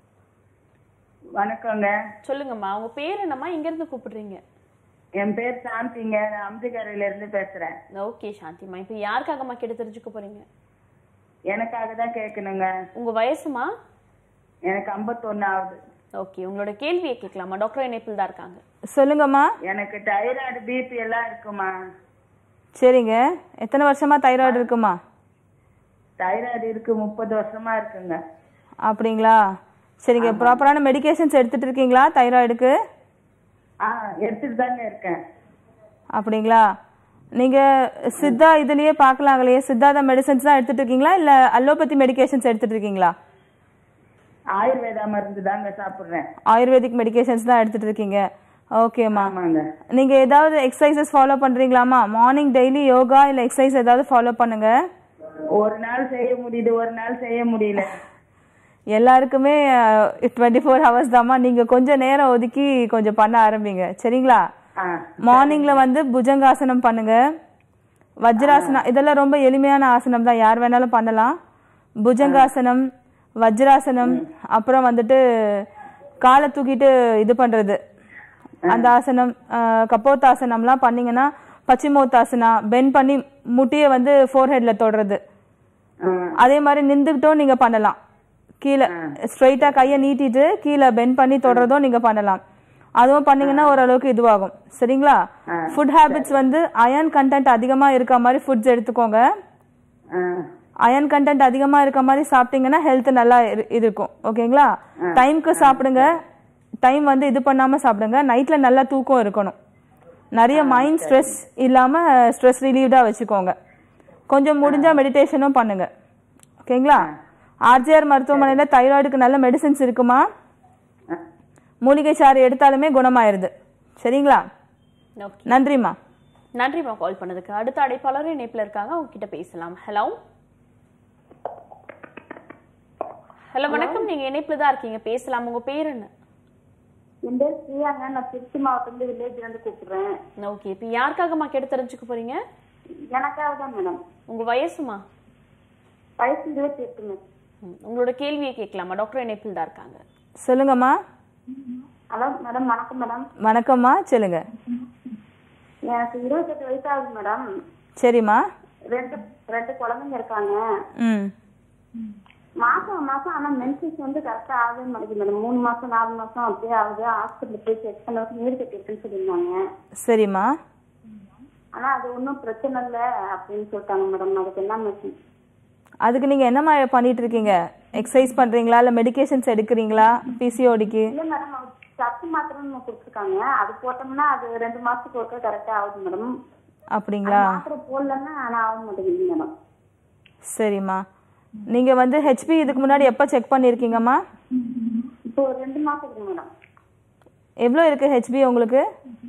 [SPEAKER 7] வணக்கங்க
[SPEAKER 1] சொல்லுங்கம்மா உங்க பேர் என்னம்மா இங்க இருந்து கூப்பிடுறீங்க
[SPEAKER 7] என் பேர் சாந்திங்க நான் அம்ஜிக்கரையில இருந்து பேசுறேன்
[SPEAKER 1] ஓகே சாந்திம்மா இப்போ யாருக்காகம்மா கேட்டு தெரிஞ்சுக்க போறீங்க
[SPEAKER 7] எனக்காக தான் கேட்கணுங்க
[SPEAKER 1] உங்க வயசுமா
[SPEAKER 7] எனக்கு 51 ஆகுது
[SPEAKER 1] ஓகே உங்களோட கேள்வியை கேட்கலாமா டாக்டர் இணைப்பில் தான் இருக்காங்க
[SPEAKER 2] சொல்லுங்கம்மா
[SPEAKER 7] எனக்கு தைராய்டு பிபி எல்லாம் இருக்குமா
[SPEAKER 2] சரிங்க எத்தனை வருஷமா தைராய்டு இருக்குமா
[SPEAKER 7] தைராய்டு இருக்கு முப்பது வருஷமா இருக்குங்க
[SPEAKER 2] அப்படிங்களா சரிங்க ப்ராப்பரான மெடிகேஷன்ஸ் எடுத்துட்டு இருக்கீங்களா தைராய்டுக்கு
[SPEAKER 7] ஆ எடுத்துட்டு தாங்க இருக்கேன்
[SPEAKER 2] அப்படிங்களா நீங்க சித்தா இதுலயே பார்க்கலாங்களே சித்தாத மெடிசன்ஸ் தான் எடுத்துட்டு இருக்கீங்களா இல்ல அலோபதி மெடிகேஷன்ஸ் எடுத்துட்டு இருக்கீங்களா
[SPEAKER 7] ஆயுர்வேதா மருந்து தாங்க சாப்பிடுறேன்
[SPEAKER 2] ஆயுர்வேதிக் மெடிகேஷன்ஸ் தான் எடுத்துட்டு இருக்கீங்க ஓகேம்மா
[SPEAKER 7] ஆமாங்க
[SPEAKER 2] நீங்க ஏதாவது எக்ஸசைசஸ் ஃபாலோ பண்றீங்களாமா மார்னிங் டெய்லி யோகா இல்ல எக்ஸசைஸ் ஏதாவது ஃபாலோ பண்ணுங்க
[SPEAKER 7] ஒரு நாள் செய்ய முடியுது ஒரு நாள் செய்ய முடியல
[SPEAKER 2] எல்லாருக்குமே டுவெண்ட்டி ஃபோர் ஹவர்ஸ் தாம்மா நீங்க கொஞ்சம் நேரம் ஒதுக்கி கொஞ்சம் பண்ண ஆரம்பிங்க சரிங்களா
[SPEAKER 7] ஆ
[SPEAKER 2] மார்னிங்ல வந்து புஜங்காசனம் பண்ணுங்க வஜ்ராசனம் இதெல்லாம் ரொம்ப எளிமையான ஆசனம் தான் யார் வேணாலும் பண்ணலாம் புஜங்காசனம் வஜ்ராசனம் அப்புறம் வந்துட்டு காலை தூக்கிட்டு இது பண்றது அந்த ஆசனம் அஹ், கபோத்தாசனம்லாம் பண்ணீங்கன்னா பச்சிமோத்தாசனா பெண்ட் பண்ணி முட்டியை வந்து ஃபோர்ஹெட்ல தொடுறது
[SPEAKER 7] ஆ
[SPEAKER 2] அதே மாதிரி நின்றுக்கிட்டும் நீங்க பண்ணலாம் கீழே ஸ்ட்ரைட்டா கையை நீட்டிட்டு கீழே பெண்ட் பண்ணி தொடுறதும் நீங்க பண்ணலாம் அதுவும் பண்ணீங்கன்னா ஓரளவுக்கு இதுவாகும் சரிங்களா ஃபுட் ஹேபிட்ஸ் வந்து அயன் கண்டென்ட் அதிகமா இருக்க மாதிரி ஃபுட்ஸ் எடுத்துக்கோங்க
[SPEAKER 7] ஆ
[SPEAKER 2] அயன் கண்டென்ட் அதிகமா இருக்க மாதிரி சாப்பிட்டீங்கன்னா ஹெல்த் நல்லா இரு- இருக்கும் ஓகேங்களா டைம்க்கு சாப்பிடுங்க டைம் வந்து இது பண்ணாம சாப்பிடுங்க நைட்ல நல்லா தூக்கம் இருக்கணும் நிறைய மைண்ட் ஸ்ட்ரெஸ் இல்லாம ஸ்ட்ரெஸ் ரிலீவ்டா வச்சுக்கோங்க கொஞ்சம் முடிஞ்சா மெடிடேஷனும் பண்ணுங்க ஓகேங்களா ஆர்ஜிஆர் மருத்துவமனையில தைராய்டுக்கு நல்ல மெடிசின்ஸ் இருக்குமா மூலிகை சாறு எடுத்தாலுமே குணமாயிருது சரிங்களா
[SPEAKER 1] ஓகே
[SPEAKER 2] நன்றிம்மா
[SPEAKER 1] நன்றிம்மா கால் பண்ணதுக்கு அடுத்த அழைப்பாளர் இணைப்பில் இருக்காங்க அவங்க கிட்ட பேசலாம் ஹலோ ஹலோ வணக்கம் நீங்க இணைப்புல தான் இருக்கீங்க பேசலாம் உங்க பேர் என்ன
[SPEAKER 3] என் பேர் பிரியாங்க நான் திருச்சி மாவட்டத்துல வில்லேஜ்ல இருந்து கூப்பிடுறேன்
[SPEAKER 1] ஓகே இப்போ யாருக்காகம்மா கேட்டு தெரிஞ்சுக்க போறீங்க
[SPEAKER 3] எனக்காக தான் மேடம்
[SPEAKER 1] உங்க வயசுமா
[SPEAKER 3] வயசு இருபத்தி எட்டுங்க
[SPEAKER 1] ம், உங்களோட கேள்வியை கேட்கலாமா டாக்டர் இணைப்பில் தான் இருக்காங்க
[SPEAKER 2] சொல்லுங்கம்மா
[SPEAKER 3] ஹலோ மேடம் வணக்கம் மேடம்
[SPEAKER 2] வணக்கம்மா சொல்லுங்க
[SPEAKER 3] எனக்கு இருபத்தெட்டு வயசு ஆகுது மேடம்
[SPEAKER 2] சரிம்மா
[SPEAKER 3] ரெண்டு ரெண்டு குழந்தைங்க இருக்காங்க
[SPEAKER 2] ம்
[SPEAKER 3] மாசம் மாசம் ஆனா மென்சஸ் வந்து கரெக்டா ஆகவே மாட்டேங்குது மேடம் மூணு மாசம் நாலு மாசம் அப்படியே ஆகுது ஹாஸ்பிட்டல் போய் செக் பண்ண நீர் கட்டி இருக்குன்னு சொல்லியிருந்தாங்க
[SPEAKER 2] சரிம்மா
[SPEAKER 3] ஆனா அது ஒன்றும் பிரச்சனை இல்லை அப்படின்னு சொல்லிட்டாங்க மேடம் அதுக்கு என்ன மெஷின்
[SPEAKER 2] அதுக்கு நீங்க என்னம்மா பண்ணிட்டு இருக்கீங்க எக்ஸசைஸ் பண்றீங்களா இல்ல மெடிகேஷன்ஸ் எடுக்கிறீங்களா பிசிஓடிக்கு
[SPEAKER 3] இல்ல மேடம் சத்து மாத்திரைன்னு கொடுத்துருக்காங்க அது போட்டோம்னா அது ரெண்டு மாசத்துக்கு ஒருக்கா கரெக்டா ஆகுது மேடம்
[SPEAKER 2] அப்படிங்களா
[SPEAKER 3] மாத்திரை போடலன்னா ஆனா ஆக மாட்டேங்குது மேடம்
[SPEAKER 2] சரிம்மா நீங்க வந்து ஹெச்பி இதுக்கு முன்னாடி எப்போ செக் பண்ணியிருக்கீங்கம்மா
[SPEAKER 3] இப்போ ஒரு ரெண்டு மாசத்துக்கு மேடம்
[SPEAKER 2] எவ்வளோ இருக்கு ஹெச்பி உங்களுக்கு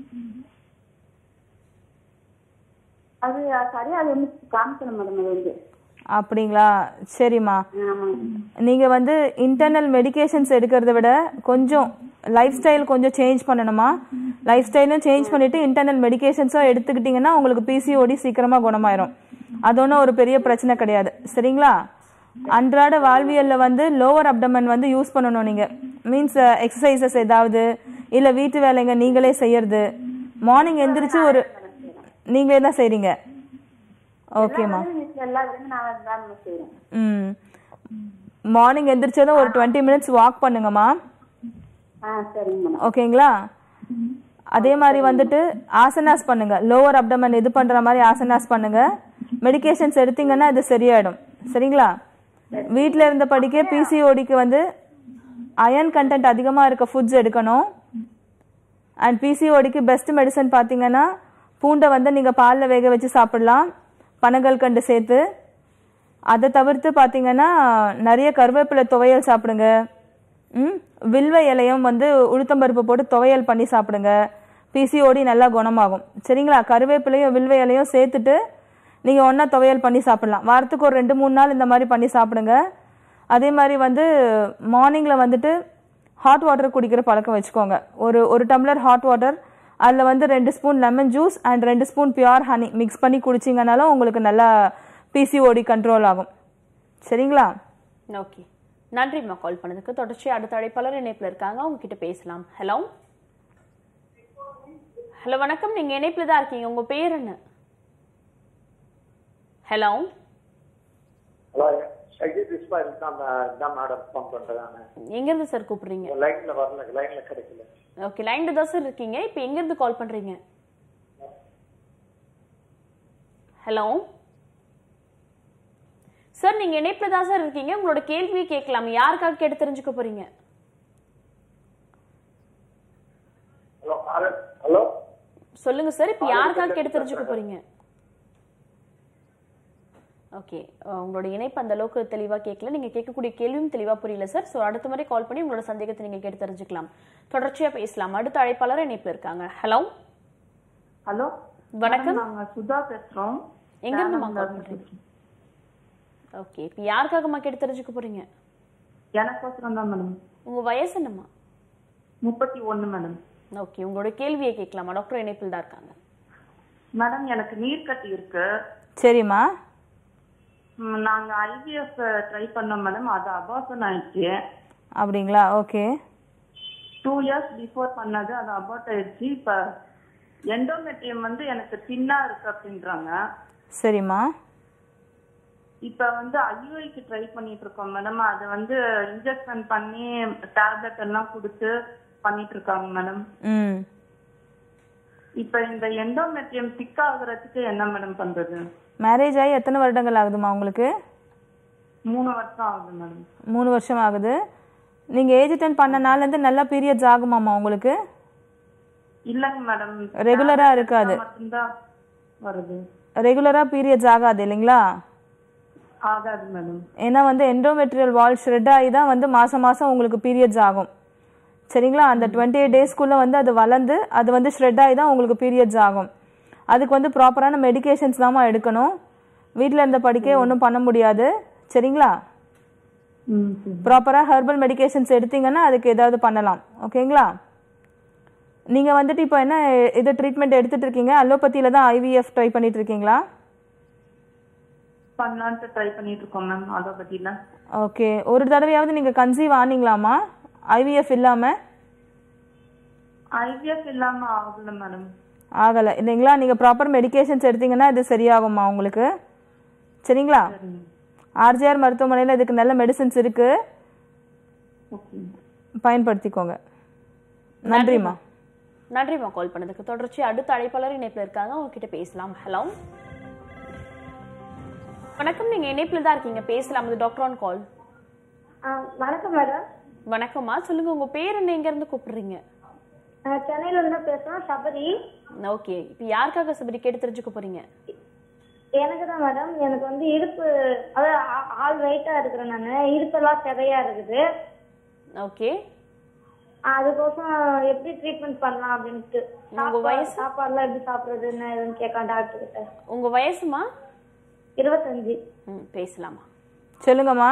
[SPEAKER 3] அது சரியா அது வந்து காமிக்கணும் மேடம் அது வந்து
[SPEAKER 2] அப்படிங்களா சரிம்மா
[SPEAKER 3] ஆமாங்க
[SPEAKER 2] நீங்க வந்து இன்டர்னல் மெடிகேஷன்ஸ் எடுக்கிறத விட கொஞ்சம் லைஃப் ஸ்டைல் கொஞ்சம் சேஞ்ச் பண்ணணுமா லைஃப் ஸ்டைலும் சேஞ்ச் பண்ணிட்டு இன்டர்னல் மெடிகேஷன்ஸும் எடுத்துக்கிட்டிங்கன்னா உங்களுக்கு பிசிஓடி சீக்கிரமா குணமாயிரும் அது ஒன்றும் ஒரு பெரிய பிரச்சனை கிடையாது சரிங்களா அன்றாட வாழ்வியலில் வந்து லோவர் அப்டமன் வந்து யூஸ் பண்ணணும் நீங்கள் மீன்ஸ் எக்ஸசைசஸ் ஏதாவது இல்லை வீட்டு வேலைங்க நீங்களே செய்யறது மார்னிங் எந்திரிச்சு ஒரு நீங்களே தான் செய்கிறீங்க ஓகேம்மா
[SPEAKER 7] வீட்டுல எல்லா வேலையும் நான் தான் செய்யறேன்
[SPEAKER 2] ம் மார்னிங் எந்திரிச்சதும் ஒரு டுவெண்ட்டி மினிட்ஸ் வாக் பண்ணுங்கம்மா
[SPEAKER 7] ஆ சரிங்க மேடம்
[SPEAKER 2] ஓகேங்களா அதே மாதிரி வந்துட்டு ஆசனாஸ் பண்ணுங்க லோவர் அப்டமன் இது பண்ற மாதிரி ஆசனாஸ் பண்ணுங்க மெடிகேஷன்ஸ் எடுத்தீங்கன்னா இது சரியாயிடும் சரிங்களா வீட்டில் இருந்த படிக்க பிசிஓடிக்கு வந்து அயன் கண்டென்ட் அதிகமாக இருக்க ஃபுட்ஸ் எடுக்கணும் அண்ட் பிசிஓடிக்கு பெஸ்ட் மெடிசன் பார்த்தீங்கன்னா பூண்டை வந்து நீங்கள் பாலில் வேக வச்சு சாப்பிடலாம் பனங்கள் கண்டு சேர்த்து அதை தவிர்த்து பார்த்தீங்கன்னா நிறைய கருவேப்பிலை துவையல் சாப்பிடுங்க ம் வில்வ இலையும் வந்து உளுத்தம்பருப்பு போட்டு துவையல் பண்ணி சாப்பிடுங்க பிசிஓடி நல்லா குணமாகும் சரிங்களா கருவேப்பிலையும் வில்வ இலையும் சேர்த்துட்டு நீங்கள் ஒன்றா துவையல் பண்ணி சாப்பிடலாம் வாரத்துக்கு ஒரு ரெண்டு மூணு நாள் இந்த மாதிரி பண்ணி சாப்பிடுங்க அதே மாதிரி வந்து மார்னிங்கில் வந்துட்டு ஹாட் வாட்டர் குடிக்கிற பழக்கம் வச்சுக்கோங்க ஒரு ஒரு டம்ளர் ஹாட் வாட்டர் அதில் வந்து ரெண்டு ஸ்பூன் லெமன் ஜூஸ் அண்ட் ரெண்டு ஸ்பூன் பியூர் ஹனி மிக்ஸ் பண்ணி குடிச்சிங்கனாலும் உங்களுக்கு நல்லா பிசிஓடி கண்ட்ரோல் ஆகும் சரிங்களா
[SPEAKER 1] ஓகே நன்றிம்மா கால் பண்ணதுக்கு தொடர்ச்சி அடுத்த அழைப்பாளர் இணைப்புல இருக்காங்க அவங்க கிட்ட பேசலாம் ஹலோ ஹலோ வணக்கம் நீங்க இணைப்புல தான் இருக்கீங்க உங்க பேர் என்ன ஹலோ
[SPEAKER 8] ஹலோ சஜித் இஸ்மாயில் தான் மே- தான் மேடம் ஃபோன் பண்ணுறேன் நான்
[SPEAKER 1] எங்க இருந்து சார் கூப்பிடுறீங்க
[SPEAKER 8] லைனில் வரல லைனில் கிடைக்கல
[SPEAKER 1] ஓகே லைன்ல தான் சார் இருக்கீங்க இப்போ எங்க இருந்து கால் பண்றீங்க ஹலோ சார் நீங்க இணைப்புல தான் சார் இருக்கீங்க உங்களோட கேள்வியை கேட்கலாம் யாருக்காக கேட்டு தெரிஞ்சுக்க போறீங்க
[SPEAKER 8] ஹலோ ஹலோ
[SPEAKER 1] சொல்லுங்க சார் இப்போ யாருக்காக கேட்டு தெரிஞ்சுக்க போறீங்க ஓகே உங்களோட இணைப்பு அந்த அளவுக்கு தெளிவா கேட்கல நீங்க கேட்கக்கூடிய கேள்வியும் தெளிவா புரியல சார் ஸோ அடுத்த முறை கால் பண்ணி உங்களோட சந்தேகத்தை நீங்க கேட்டு தெரிஞ்சுக்கலாம் தொடர்ச்சியா பேசலாம் அடுத்த அழைப்பாளர் இணைப்புல இருக்காங்க ஹலோ
[SPEAKER 7] ஹலோ
[SPEAKER 1] வணக்கம்
[SPEAKER 7] நாங்க சுதா பேசுறோம்
[SPEAKER 1] எங்க இருந்துமா கால் பண்றீங்க ஓகே இப்போ யாருக்காகம்மா கேட்டு தெரிஞ்சுக்க போறீங்க
[SPEAKER 7] எனக்கோசரம் தான் மேடம்
[SPEAKER 1] உங்க வயசு என்னம்மா
[SPEAKER 7] முப்பத்தி ஒண்ணு மேடம்
[SPEAKER 1] ஓகே உங்களோட கேள்வியை கேட்கலாமா டாக்டர் இணைப்பில் தான் இருக்காங்க
[SPEAKER 7] மேடம் எனக்கு நீர் கட்டி இருக்கு
[SPEAKER 2] சரிம்மா
[SPEAKER 7] ம், நாங்க ஐவிஎஃப் ட்ரை பண்ணோம் மேடம் அது அபார்ஷன் ஆயிடுச்சு
[SPEAKER 2] அப்படிங்களா ஓகே
[SPEAKER 7] டூ இயர்ஸ் பிஃபோர் பண்ணது அது அபார்ட் ஆயிடுச்சு இப்ப எண்டோமெட்ரியம் வந்து எனக்கு தின்னா இருக்கு அப்படின்றாங்க
[SPEAKER 2] சரிம்மா
[SPEAKER 7] இப்ப வந்து ஐயுஐக்கு ட்ரை பண்ணிட்டு இருக்கோம் மேடம் அது வந்து இன்ஜெக்ஷன் பண்ணி டேப்லெட் எல்லாம் கொடுத்து பண்ணிட்டு இருக்காங்க மேடம்
[SPEAKER 2] ம்
[SPEAKER 7] இப்ப இந்த எண்டோமெட்ரியம் திக் ஆகுறதுக்கு என்ன மேடம் பண்றது
[SPEAKER 2] மேரேஜ் ஆகி எத்தனை வருடங்கள் ஆகுதுமா உங்களுக்கு
[SPEAKER 7] மூணு வருஷம் ஆகுது மேடம்
[SPEAKER 2] மூணு வருஷம் ஆகுது நீங்கள் ஏஜ் டென் பண்ண நாள்லேருந்து நல்லா பீரியட்ஸ் ஆகுமாம்மா உங்களுக்கு
[SPEAKER 7] இல்லங்க மேடம்
[SPEAKER 2] ரெகுலரா இருக்காது
[SPEAKER 7] மட்டும்தான் வருது
[SPEAKER 2] ரெகுலராக பீரியட்ஸ் ஆகாது இல்லைங்களா
[SPEAKER 7] ஆகாது மேடம்
[SPEAKER 2] ஏன்னா வந்து எண்டோமெட்ரியல் வால் ஷ்ரெட் ஆகி தான் வந்து மாதம் மாதம் உங்களுக்கு பீரியட்ஸ் ஆகும் சரிங்களா அந்த டுவெண்ட்டி எயிட் டேஸ்க்குள்ளே வந்து அது வளர்ந்து அது வந்து ஷ்ரெட் ஆகி தான் உங்களுக்கு பீரியட்ஸ் ஆகும் அதுக்கு வந்து ப்ராப்பரான மெடிகேஷன்ஸ் தாம்மா எடுக்கணும் வீட்டில் இருந்த படிக்க ஒன்றும் பண்ண முடியாது சரிங்களா
[SPEAKER 7] ம் சரி.
[SPEAKER 2] ப்ராப்பராக ஹெர்பல் மெடிகேஷன்ஸ் எடுத்தீங்கன்னா அதுக்கு ஏதாவது பண்ணலாம் ஓகேங்களா நீங்கள் வந்துட்டு இப்போ என்ன இது ட்ரீட்மெண்ட் எடுத்துட்டு இருக்கீங்க அலோபதியில் தான் ஐவிஎஃப் ட்ரை பண்ணிட்டு இருக்கீங்களா
[SPEAKER 7] பண்ணலான்ட்டு ட்ரை பண்ணிட்டு இருக்கோம் மேம் அதை பத்தில
[SPEAKER 2] ஓகே ஒரு தடவையாவது நீங்கள் கன்சீவ் ஆனீங்களாமா ஐவிஎஃப் இல்லாமல்
[SPEAKER 7] ஐவிஎஃப் இல்லாம ஆகல மேடம்
[SPEAKER 2] ஆகலை இல்லைங்களா நீங்கள் ப்ராப்பர் மெடிகேஷன்ஸ் எடுத்தீங்கன்னா இது சரியாகும்மா உங்களுக்கு சரிங்களா ஆர்ஜிஆர் மருத்துவமனையில் இதுக்கு நல்ல மெடிசின்ஸ் இருக்குது
[SPEAKER 7] ஓகே
[SPEAKER 2] பயன்படுத்திக்கோங்க நன்றிம்மா
[SPEAKER 1] நன்றிம்மா கால் பண்ணதுக்கு தொடர்ச்சி அடுத்த அழைப்பாளர் இணைப்புல இருக்காங்க அவங்க கிட்ட பேசலாம் ஹலோ வணக்கம் நீங்க இணைப்புல தான் இருக்கீங்க பேசலாம் இது டாக்டர் ஆன் கால்
[SPEAKER 9] வணக்கம் மேடம்
[SPEAKER 1] வணக்கம்மா சொல்லுங்க உங்க பேர் என்ன எங்க இருந்து கூப்பிடுறீங்க
[SPEAKER 9] நான் சென்னையில இருந்து பேசுறோம் சபரி
[SPEAKER 1] ஓகே இப்போ யாருக்காக சபரி கேட்டு தெரிஞ்சுக்க போறீங்க
[SPEAKER 9] எனக்கு தான் மேடம் எனக்கு வந்து இடுப்பு அதாவது ஆ- ஆள் வெயிட்டா இருக்கிறேன் நான் இடுப்பெல்லாம் செதையா இருக்குது
[SPEAKER 1] ஓகே
[SPEAKER 9] அதுக்கோசம் எப்படி ட்ரீட்மெண்ட் பண்ணலாம் அப்படின்ட்டு
[SPEAKER 1] உங்க
[SPEAKER 9] சாப்பா-
[SPEAKER 1] வயசு?
[SPEAKER 9] சாப்பாடுலாம் எப்படி சாப்பிடுறது என்ன ஏதுன்னு கேட்கலாம் டாக்டர் கிட்ட
[SPEAKER 1] உங்க வயசுமா
[SPEAKER 9] இருபத்தஞ்சு
[SPEAKER 1] ம் பேசலாமா
[SPEAKER 2] சொல்லுங்கம்மா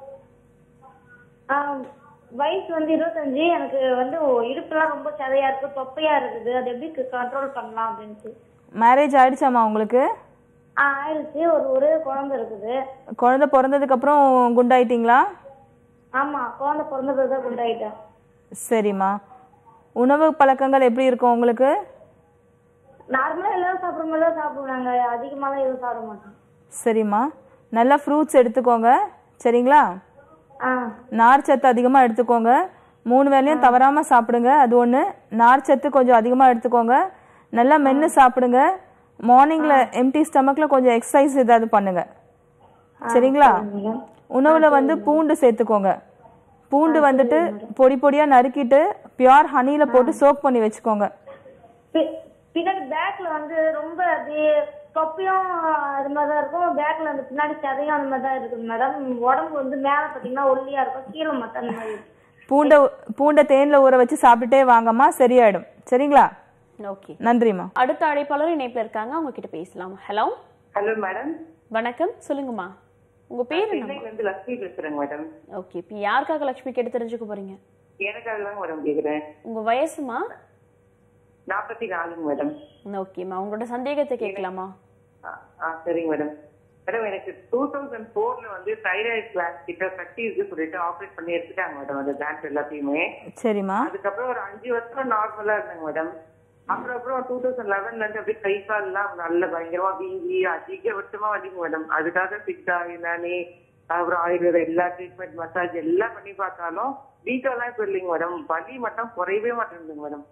[SPEAKER 9] ஆ, வயசு வந்து இருபத்தஞ்சு எனக்கு வந்து இடுப்புலாம் ரொம்ப செதையா இருக்கு தொப்பையா இருக்குது அது எப்படி கண்ட்ரோல் பண்ணலாம் அப்படின்ட்டு
[SPEAKER 2] மேரேஜ் ஆயிடுச்சாம்மா உங்களுக்கு
[SPEAKER 9] ஆ ஆயிடுச்சு ஒரு ஒரே குழந்தை இருக்குது
[SPEAKER 2] குழந்தை பிறந்ததுக்கு அப்புறம் குண்டாயிட்டீங்களா
[SPEAKER 9] ஆமா குழந்தை பிறந்த பிறகு தான் குண்டாயிட்டேன்
[SPEAKER 2] சரிம்மா உணவு பழக்கங்கள் எப்படி இருக்கும் உங்களுக்கு
[SPEAKER 9] நார்மலா எல்லாரும் சாப்பிடுற மாதிரி தான் சாப்பிடுவாங்க அதிகமாலாம் எதுவும் சாப்பிட மாட்டோம்
[SPEAKER 2] சரிம்மா நல்லா ஃப்ரூட்ஸ் எடுத்துக்கோங்க சரிங்களா
[SPEAKER 9] ஆ
[SPEAKER 2] நார் சத்து அதிகமாக எடுத்துக்கோங்க மூணு வேளையும் தவறாமல் சாப்பிடுங்க அது ஒன்று நார் சத்து கொஞ்சம் அதிகமாக எடுத்துக்கோங்க நல்லா மென்று சாப்பிடுங்க மார்னிங்கில் எம்டி ஸ்டமக்கில் கொஞ்சம் எக்ஸசைஸ் ஏதாவது பண்ணுங்க சரிங்களா உணவுல வந்து பூண்டு சேர்த்துக்கோங்க பூண்டு வந்துட்டு பொடி பொடியாக நறுக்கிட்டு பியூர் ஹனியில் போட்டு சோக் பண்ணி வச்சுக்கோங்க
[SPEAKER 9] பி- பின்னாடி பேக்ல வந்து ரொம்ப அப்படியே தொப்பியும் அது மாதிரி தான் இருக்கும் பேக்ல அந்த பின்னாடி சதையும் அந்த மாதிரி தான் இருக்குது மேடம் உடம்பு வந்து மேல பாத்தீங்கன்னா ஒல்லியா இருக்கும் கீழே மட்டும் அந்த மாதிரி இருக்கும்.
[SPEAKER 2] பூண்டை பூண்டை தேனில் ஊற வச்சு சாப்பிட்டுட்டே வாங்கம்மா சரியாயிடும் சரிங்களா
[SPEAKER 1] ஓகே
[SPEAKER 2] நன்றிம்மா
[SPEAKER 1] அடுத்த அழைப்பாளர் இணைப்புல இருக்காங்க அவங்க கிட்ட பேசலாம் ஹலோ
[SPEAKER 10] ஹலோ மேடம்
[SPEAKER 1] வணக்கம் சொல்லுங்கம்மா உங்க பேர் என்ன
[SPEAKER 10] சென்னையில இருந்து லட்சுமி பேசுறேங்க மேடம்
[SPEAKER 1] ஓகே இப்போ யாருக்காக லட்சுமி கேட்டு தெரிஞ்சுக்க போறீங்க
[SPEAKER 10] எனக்காக தான் மேடம் கேக்குறேன்
[SPEAKER 1] உங்க வயசுமா
[SPEAKER 10] நாற்பத்தி நாலுங்க மேடம்
[SPEAKER 1] ஓகேம்மா உங்களோட சந்தேகத்தை கேட்கலாமா
[SPEAKER 10] ஆ சரிங்க மேடம் மேடம் எனக்கு டூ தௌசண்ட் ஃபோர்ல வந்து தைராய்டு கிளாஸ் கிட்ட கட்டி இருக்கு சொல்லிட்டு ஆப்ரேட் பண்ணி எடுத்துட்டாங்க மேடம் அந்த கிளாஸ் எல்லாத்தையுமே
[SPEAKER 2] சரிம்மா
[SPEAKER 10] அதுக்கப்புறம் ஒரு அஞ்சு வருஷம் நார்மலா இருந்தேங்க மேடம் அப்புறம் அப்புறம் டூ தௌசண்ட் லெவன்ல இருந்து அப்படியே கை கால் எல்லாம் நல்ல பயங்கரமா வீங்கி அதிகபட்சமா வலிங்க மேடம் அதுக்காக சித்தா யுனானி அப்புறம் ஆயுர்வேத எல்லா ட்ரீட்மெண்ட் மசாஜ் எல்லாம் பண்ணி பார்த்தாலும் வீக்கெல்லாம் இப்ப இல்லைங்க மேடம் வலி மட்டும் குறையவே மாட்டேங்குதுங்க மேடம்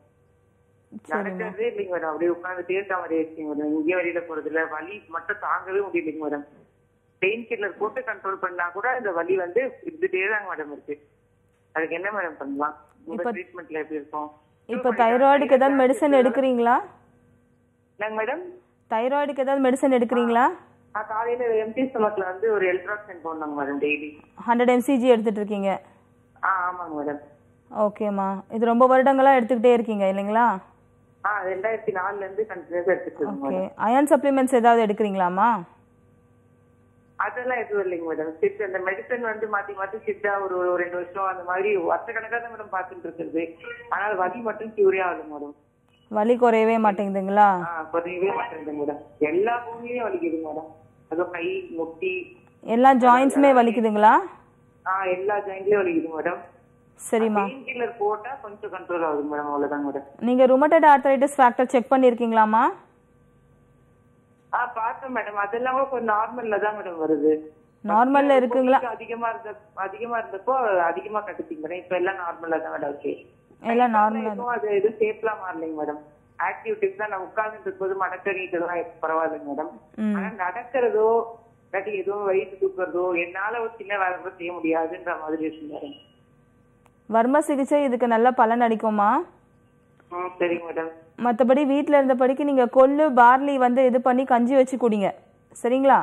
[SPEAKER 10] நடக்கிறதே இல்லைங்க மேடம் அப்படியே உட்காந்துட்டே இருக்க மாதிரி இருக்குங்க மேடம் இங்கே வெளியில போறது இல்ல வலி மட்டும் தாங்கவே முடியலைங்க மேடம் பெயின் கில்லர் போட்டு கண்ட்ரோல் பண்ணா கூட இந்த வலி வந்து இருந்துட்டே தாங்க மேடம் இருக்கு அதுக்கு என்ன மேடம் பண்ணலாம் உங்க ட்ரீட்மெண்ட்ல எப்படி இருக்கும்
[SPEAKER 2] இப்போ தைராய்டுக்கு ஏதாவது மெடிசன் எடுக்கிறீங்களா
[SPEAKER 10] என்னங்க மேடம்
[SPEAKER 2] தைராய்டுக்கு ஏதாவது மெடிசன் எடுக்கிறீங்களா
[SPEAKER 10] நான் காலையில எம்டி ஸ்டமக்ல வந்து ஒரு எல்ட்ராக்சன் போடணுங்க மேடம் டெய்லி
[SPEAKER 2] ஹண்ட்ரட் எம்சிஜி எடுத்துட்டு இருக்கீங்க
[SPEAKER 10] ஆ ஆமாங்க மேடம்
[SPEAKER 2] ஓகேம்மா இது ரொம்ப வருடங்களா எடுத்துக்கிட்டே இருக்கீங்க இல்லைங்களா
[SPEAKER 10] ஆ ரெண்டாயிரத்தி நாலுல இருந்து கண்டினியூஸா எடுத்துட்டு இருக்கேங்க
[SPEAKER 2] ஓகே
[SPEAKER 10] மேடம்
[SPEAKER 2] அயன் சப்ளிமெண்ட்ஸ் ஏதாவது எடுக்கிறீங்களாம்மா
[SPEAKER 10] அதெல்லாம் எதுவும் இல்லைங்க மேடம் சிட் அந்த மெடிசன் வந்து மாத்தி மாத்தி சிட்டா ஒரு ஒரு ரெண்டு வருஷம் அந்த மாதிரி வருஷக்கணக்காக தான் மேடம் பார்த்துட்டு இருக்கிறது ஆனால் வலி மட்டும் கியூரியா ஆகுது மேடம்
[SPEAKER 2] வலி குறையவே மாட்டேங்குதுங்களா
[SPEAKER 10] ஆ குறையவே மாட்டேங்குது மேடம் எல்லா பூமியிலையும் வலிக்குது மேடம் அதுவும் கை முட்டி
[SPEAKER 2] எல்லா ஜாயின்ஸுமே வலிக்குதுங்களா
[SPEAKER 10] ஆ எல்லா ஜாயிண்ட்லயும் வலிக்குது மேடம்
[SPEAKER 2] சரிம்மா
[SPEAKER 10] பெயின் கில்லர் போட்டா கொஞ்சம் கண்ட்ரோல் ஆகுது மேடம் அவ்வளவுதான் மேடம்
[SPEAKER 2] நீங்க ருமட்டட் ஆர்த்தரைட்டிஸ் ஃபேக்டர் செக் பண்ணியிருக்கீங்களாம்மா
[SPEAKER 10] ஆ பார்த்தேன் மேடம் அதெல்லாம் கூட கொஞ்சம் நார்மல்ல தான் மேடம் வருது
[SPEAKER 2] நார்மல்ல இருக்குங்களா
[SPEAKER 10] கொஞ்சம் அதிகமா இருந்த அதிகமா இருந்தப்போ அதிகமா கட்டுச்சிங்க மேடம் இப்ப எல்லாம் நார்மலா தான் மேடம் இருக்கு
[SPEAKER 2] எல்லாம் நார்மலா
[SPEAKER 10] எதுவும் அது எதுவும் சேஃப்லாம் மாறலைங்க மேடம் ஆக்டிவிட்டிஸ் தான் நான் உட்கார்ந்துட்டு இருக்கும்போது மடக்கறிட்டு தான் பரவாயில்லைங்க மேடம்
[SPEAKER 2] ம்.
[SPEAKER 10] ஆனா நடக்கிறதோ இல்லாட்டி எதுவும் வயிற்று தூக்குறதோ என்னால ஒரு சின்ன வேலை கூட செய்ய முடியாதுன்ற மாதிரி இருக்கு மேடம்
[SPEAKER 2] வர்ம சிகிச்சை இதுக்கு நல்ல பலன் அளிக்குமா
[SPEAKER 10] ம் சரிங்க மேடம்
[SPEAKER 2] மற்றபடி வீட்டில் இருந்தபடிக்கு நீங்கள் கொள்ளு பார்லி வந்து இது பண்ணி கஞ்சி வச்சு குடிங்க சரிங்களா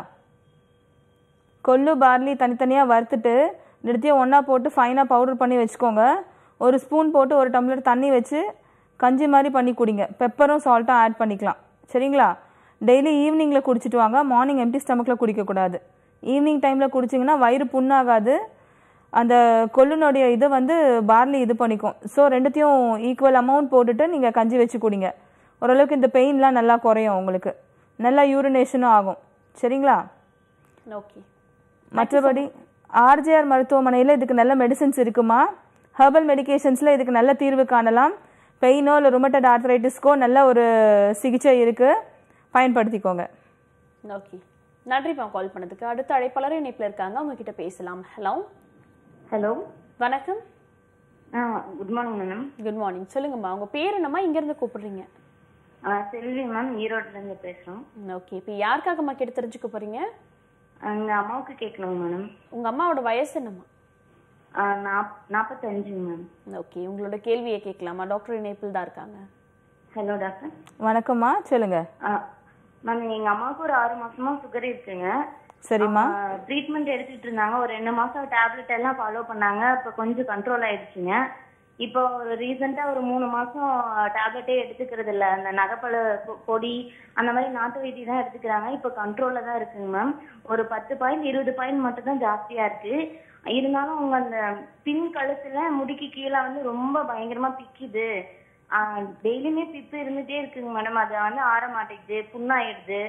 [SPEAKER 2] கொள்ளு பார்லி தனித்தனியாக வறுத்துட்டு நிறுத்தியும் ஒன்றா போட்டு ஃபைனாக பவுடர் பண்ணி வச்சுக்கோங்க ஒரு ஸ்பூன் போட்டு ஒரு டம்ளர் தண்ணி வச்சு கஞ்சி மாதிரி பண்ணி குடிங்க பெப்பரும் சால்ட்டும் ஆட் பண்ணிக்கலாம் சரிங்களா டெய்லி ஈவினிங்கில் குடிச்சிட்டு வாங்க மார்னிங் எம்டி ஸ்டமக்கில் குடிக்கக்கூடாது ஈவினிங் டைமில் குடிச்சிங்கன்னா வயிறு புண்ணாகாது அந்த கொள்ளுனுடைய இது வந்து பார்லி இது பண்ணிக்கும் ஸோ ரெண்டுத்தையும் ஈக்குவல் அமௌண்ட் போட்டுட்டு நீங்கள் கஞ்சி வச்சு குடிங்க ஓரளவுக்கு இந்த பெயின்லாம் நல்லா குறையும் உங்களுக்கு நல்லா யூரினேஷனும் ஆகும் சரிங்களா
[SPEAKER 1] ஓகே
[SPEAKER 2] மற்றபடி ஆர்ஜிஆர் மருத்துவமனையில் இதுக்கு நல்ல மெடிசின்ஸ் இருக்குமா ஹெர்பல் மெடிகேஷன்ஸில் இதுக்கு நல்ல தீர்வு காணலாம் பெயினோ இல்லை ருமட்டட் ஆர்த்தரைட்டிஸ்க்கோ நல்ல ஒரு சிகிச்சை இருக்குது பயன்படுத்திக்கோங்க
[SPEAKER 1] ஓகே நன்றிப்பா கால் பண்ணதுக்கு அடுத்த அழைப்பாளர் இணைப்புல இருக்காங்க அவங்க கிட்ட பேசலாம் ஹலோ
[SPEAKER 11] ஹலோ
[SPEAKER 1] வணக்கம்
[SPEAKER 11] ஆ good morning ma'am
[SPEAKER 1] good morning சொல்லுங்கம்மா உங்க பேர் என்னம்மா இங்க இருந்து கூப்பிடுறீங்க
[SPEAKER 11] செல்வி மேம் ஈரோட்ல இருந்து பேசுறோம்
[SPEAKER 1] ஓகே இப்போ யாருக்காகம்மா கேட்டு தெரிஞ்சுக்க போறீங்க
[SPEAKER 11] எங்க அம்மாவுக்கு கேட்கணும் மேடம்
[SPEAKER 1] உங்க அம்மாவோட வயசு என்னம்மா
[SPEAKER 11] நாற்பத்தஞ்சுங்க மேம்
[SPEAKER 1] ஓகே உங்களோட கேள்வியை கேட்கலாமா டாக்டர் இணைப்பில் தான் இருக்காங்க
[SPEAKER 11] ஹலோ டாக்டர்
[SPEAKER 2] வணக்கம்மா சொல்லுங்க
[SPEAKER 11] மேம் எங்க அம்மாவுக்கு ஒரு ஆறு மாசமா சுகர் இருக்குங்க
[SPEAKER 2] சரிம்மா
[SPEAKER 11] ட்ரீட்மெண்ட் எடுத்துட்டு இருந்தாங்க ஒரு ரெண்டு மாசம் டேப்லெட் எல்லாம் ஃபாலோ பண்ணாங்க இப்ப கொஞ்சம் கண்ட்ரோல் ஆயிடுச்சுங்க இப்போ ரீசெண்டா ஒரு மூணு மாசம் டேப்லெட்டே எடுத்துக்கிறது இல்ல அந்த நகைப்பழ பொ- பொடி அந்த மாதிரி நாட்டு வைத்தியம் தான் எடுத்துக்கிறாங்க இப்போ கண்ட்ரோல்ல தான் இருக்குங்க மேம் ஒரு பத்து பாயிண்ட் இருபது பாயிண்ட் மட்டும் தான் ஜாஸ்தியா இருக்கு இருந்தாலும் அவங்க அந்த பின் கழுத்துல முடிக்கு கீழே வந்து ரொம்ப பயங்கரமா பிக்குது டெய்லியுமே பிப்பு இருந்துட்டே இருக்குங்க மேடம் அது வந்து ஆற மாட்டேங்குது புண்ணாயிடுது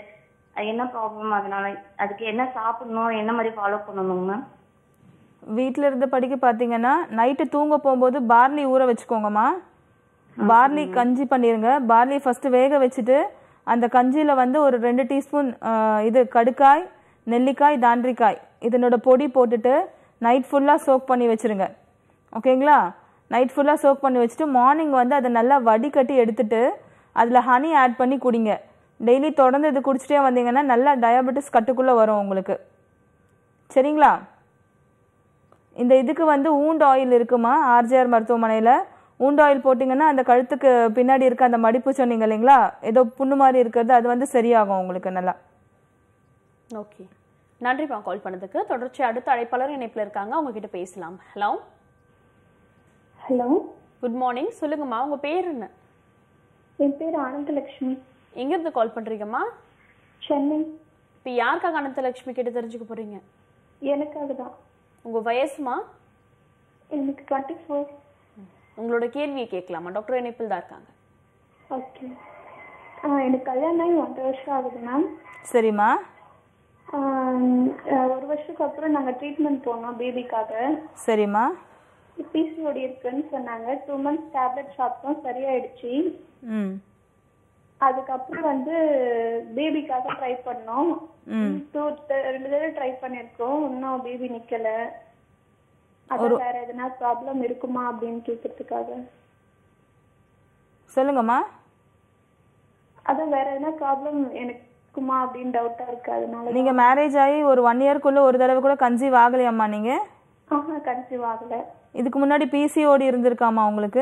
[SPEAKER 11] அது என்ன ப்ராப்ளம் அதனால அதுக்கு என்ன சாப்பிடணும் என்ன மாதிரி ஃபாலோ பண்ணணுங்க மேம்
[SPEAKER 2] வீட்டில் இருந்து படிக்க பார்த்தீங்கன்னா நைட்டு தூங்க போகும்போது பார்லி ஊற வச்சுக்கோங்கம்மா பார்லி கஞ்சி பண்ணிடுங்க பார்லி ஃபஸ்ட்டு வேக வச்சுட்டு அந்த கஞ்சியில் வந்து ஒரு ரெண்டு டீஸ்பூன் இது கடுக்காய் நெல்லிக்காய் தாண்டிக்காய் இதனோட பொடி போட்டுட்டு நைட் ஃபுல்லாக சோக் பண்ணி வச்சுருங்க ஓகேங்களா நைட் ஃபுல்லாக சோக் பண்ணி வச்சுட்டு மார்னிங் வந்து அதை நல்லா வடிகட்டி எடுத்துட்டு அதில் ஹனி ஆட் பண்ணி குடிங்க டெய்லி தொடர்ந்து இது குடிச்சிட்டே வந்தீங்கன்னா நல்லா டயபெட்டிஸ் கட்டுக்குள்ளே வரும் உங்களுக்கு சரிங்களா இந்த இதுக்கு வந்து ஊண்ட் ஆயில் இருக்குமா ஆர்ஜிஆர் மருத்துவமனையில் ஊண்ட் ஆயில் போட்டிங்கன்னா அந்த கழுத்துக்கு பின்னாடி இருக்க அந்த மடிப்பு சொன்னீங்க இல்லைங்களா ஏதோ புண்ணு மாதிரி இருக்கிறது அது வந்து சரியாகும் உங்களுக்கு நல்லா
[SPEAKER 1] ஓகே நன்றிப்பா கால் பண்ணதுக்கு தொடர்ச்சி அடுத்த அழைப்பாளர் இணைப்பில் இருக்காங்க அவங்க கிட்ட பேசலாம் ஹலோ
[SPEAKER 12] ஹலோ
[SPEAKER 1] குட் மார்னிங் சொல்லுங்கம்மா உங்க பேர் என்ன
[SPEAKER 12] என் பேர் ஆனந்தலட்சுமி
[SPEAKER 1] எங்க இருந்து கால் பண்றீங்கம்மா
[SPEAKER 12] சென்னை
[SPEAKER 1] இப்போ யாருக்காக அனந்தலட்சுமி கிட்ட தெரிஞ்சுக்க போறீங்க
[SPEAKER 12] எனக்காக தான்
[SPEAKER 1] உங்க வயசுமா
[SPEAKER 12] எனக்கு டுவெண்ட்டி ஃபோர்
[SPEAKER 1] உங்களோட கேள்வியை கேட்கலாமா டாக்டர் இணைப்பில் தான் இருக்காங்க
[SPEAKER 12] ஓகே எனக்கு கல்யாணம் ஆகி ஒன்றரை வருஷம் ஆகுது மேம்
[SPEAKER 2] சரிம்மா
[SPEAKER 12] ஒரு வருஷத்துக்கு அப்புறம் நாங்கள் ட்ரீட்மெண்ட் போனோம் பேபிக்காக
[SPEAKER 2] சரிம்மா
[SPEAKER 12] பிசிஓடி இருக்குன்னு சொன்னாங்க டூ மந்த்ஸ் டேப்லெட் சாப்பிட்டோம் சரியாயிடுச்சு
[SPEAKER 2] ம்
[SPEAKER 12] அதுக்கப்புறம் வந்து பேபிக்காக ட்ரை பண்ணோம்
[SPEAKER 2] ம்
[SPEAKER 12] டூ ரெண்டு தடவை ட்ரை பண்ணியிருக்கோம் இன்னும் பேபி நிக்கல அதான் வேற எதனா ப்ராப்ளம் இருக்குமா அப்படின்னு கேட்கறதுக்காக
[SPEAKER 2] சொல்லுங்கம்மா
[SPEAKER 12] அதான் வேற எதனா ப்ராப்ளம் எனக்குமா அப்படின்னு டவுட்டா இருக்கு அதனால
[SPEAKER 2] நீங்கள் மேரேஜ் ஆகி ஒரு ஒன் இயர்க்குள்ளே ஒரு தடவை கூட கன்சீவ் ஆகலையாம்மா நீங்கள்
[SPEAKER 12] ஆஹா கன்சீவ் ஆகல
[SPEAKER 2] இதுக்கு முன்னாடி பிசிஓடி இருந்திருக்காமா உங்களுக்கு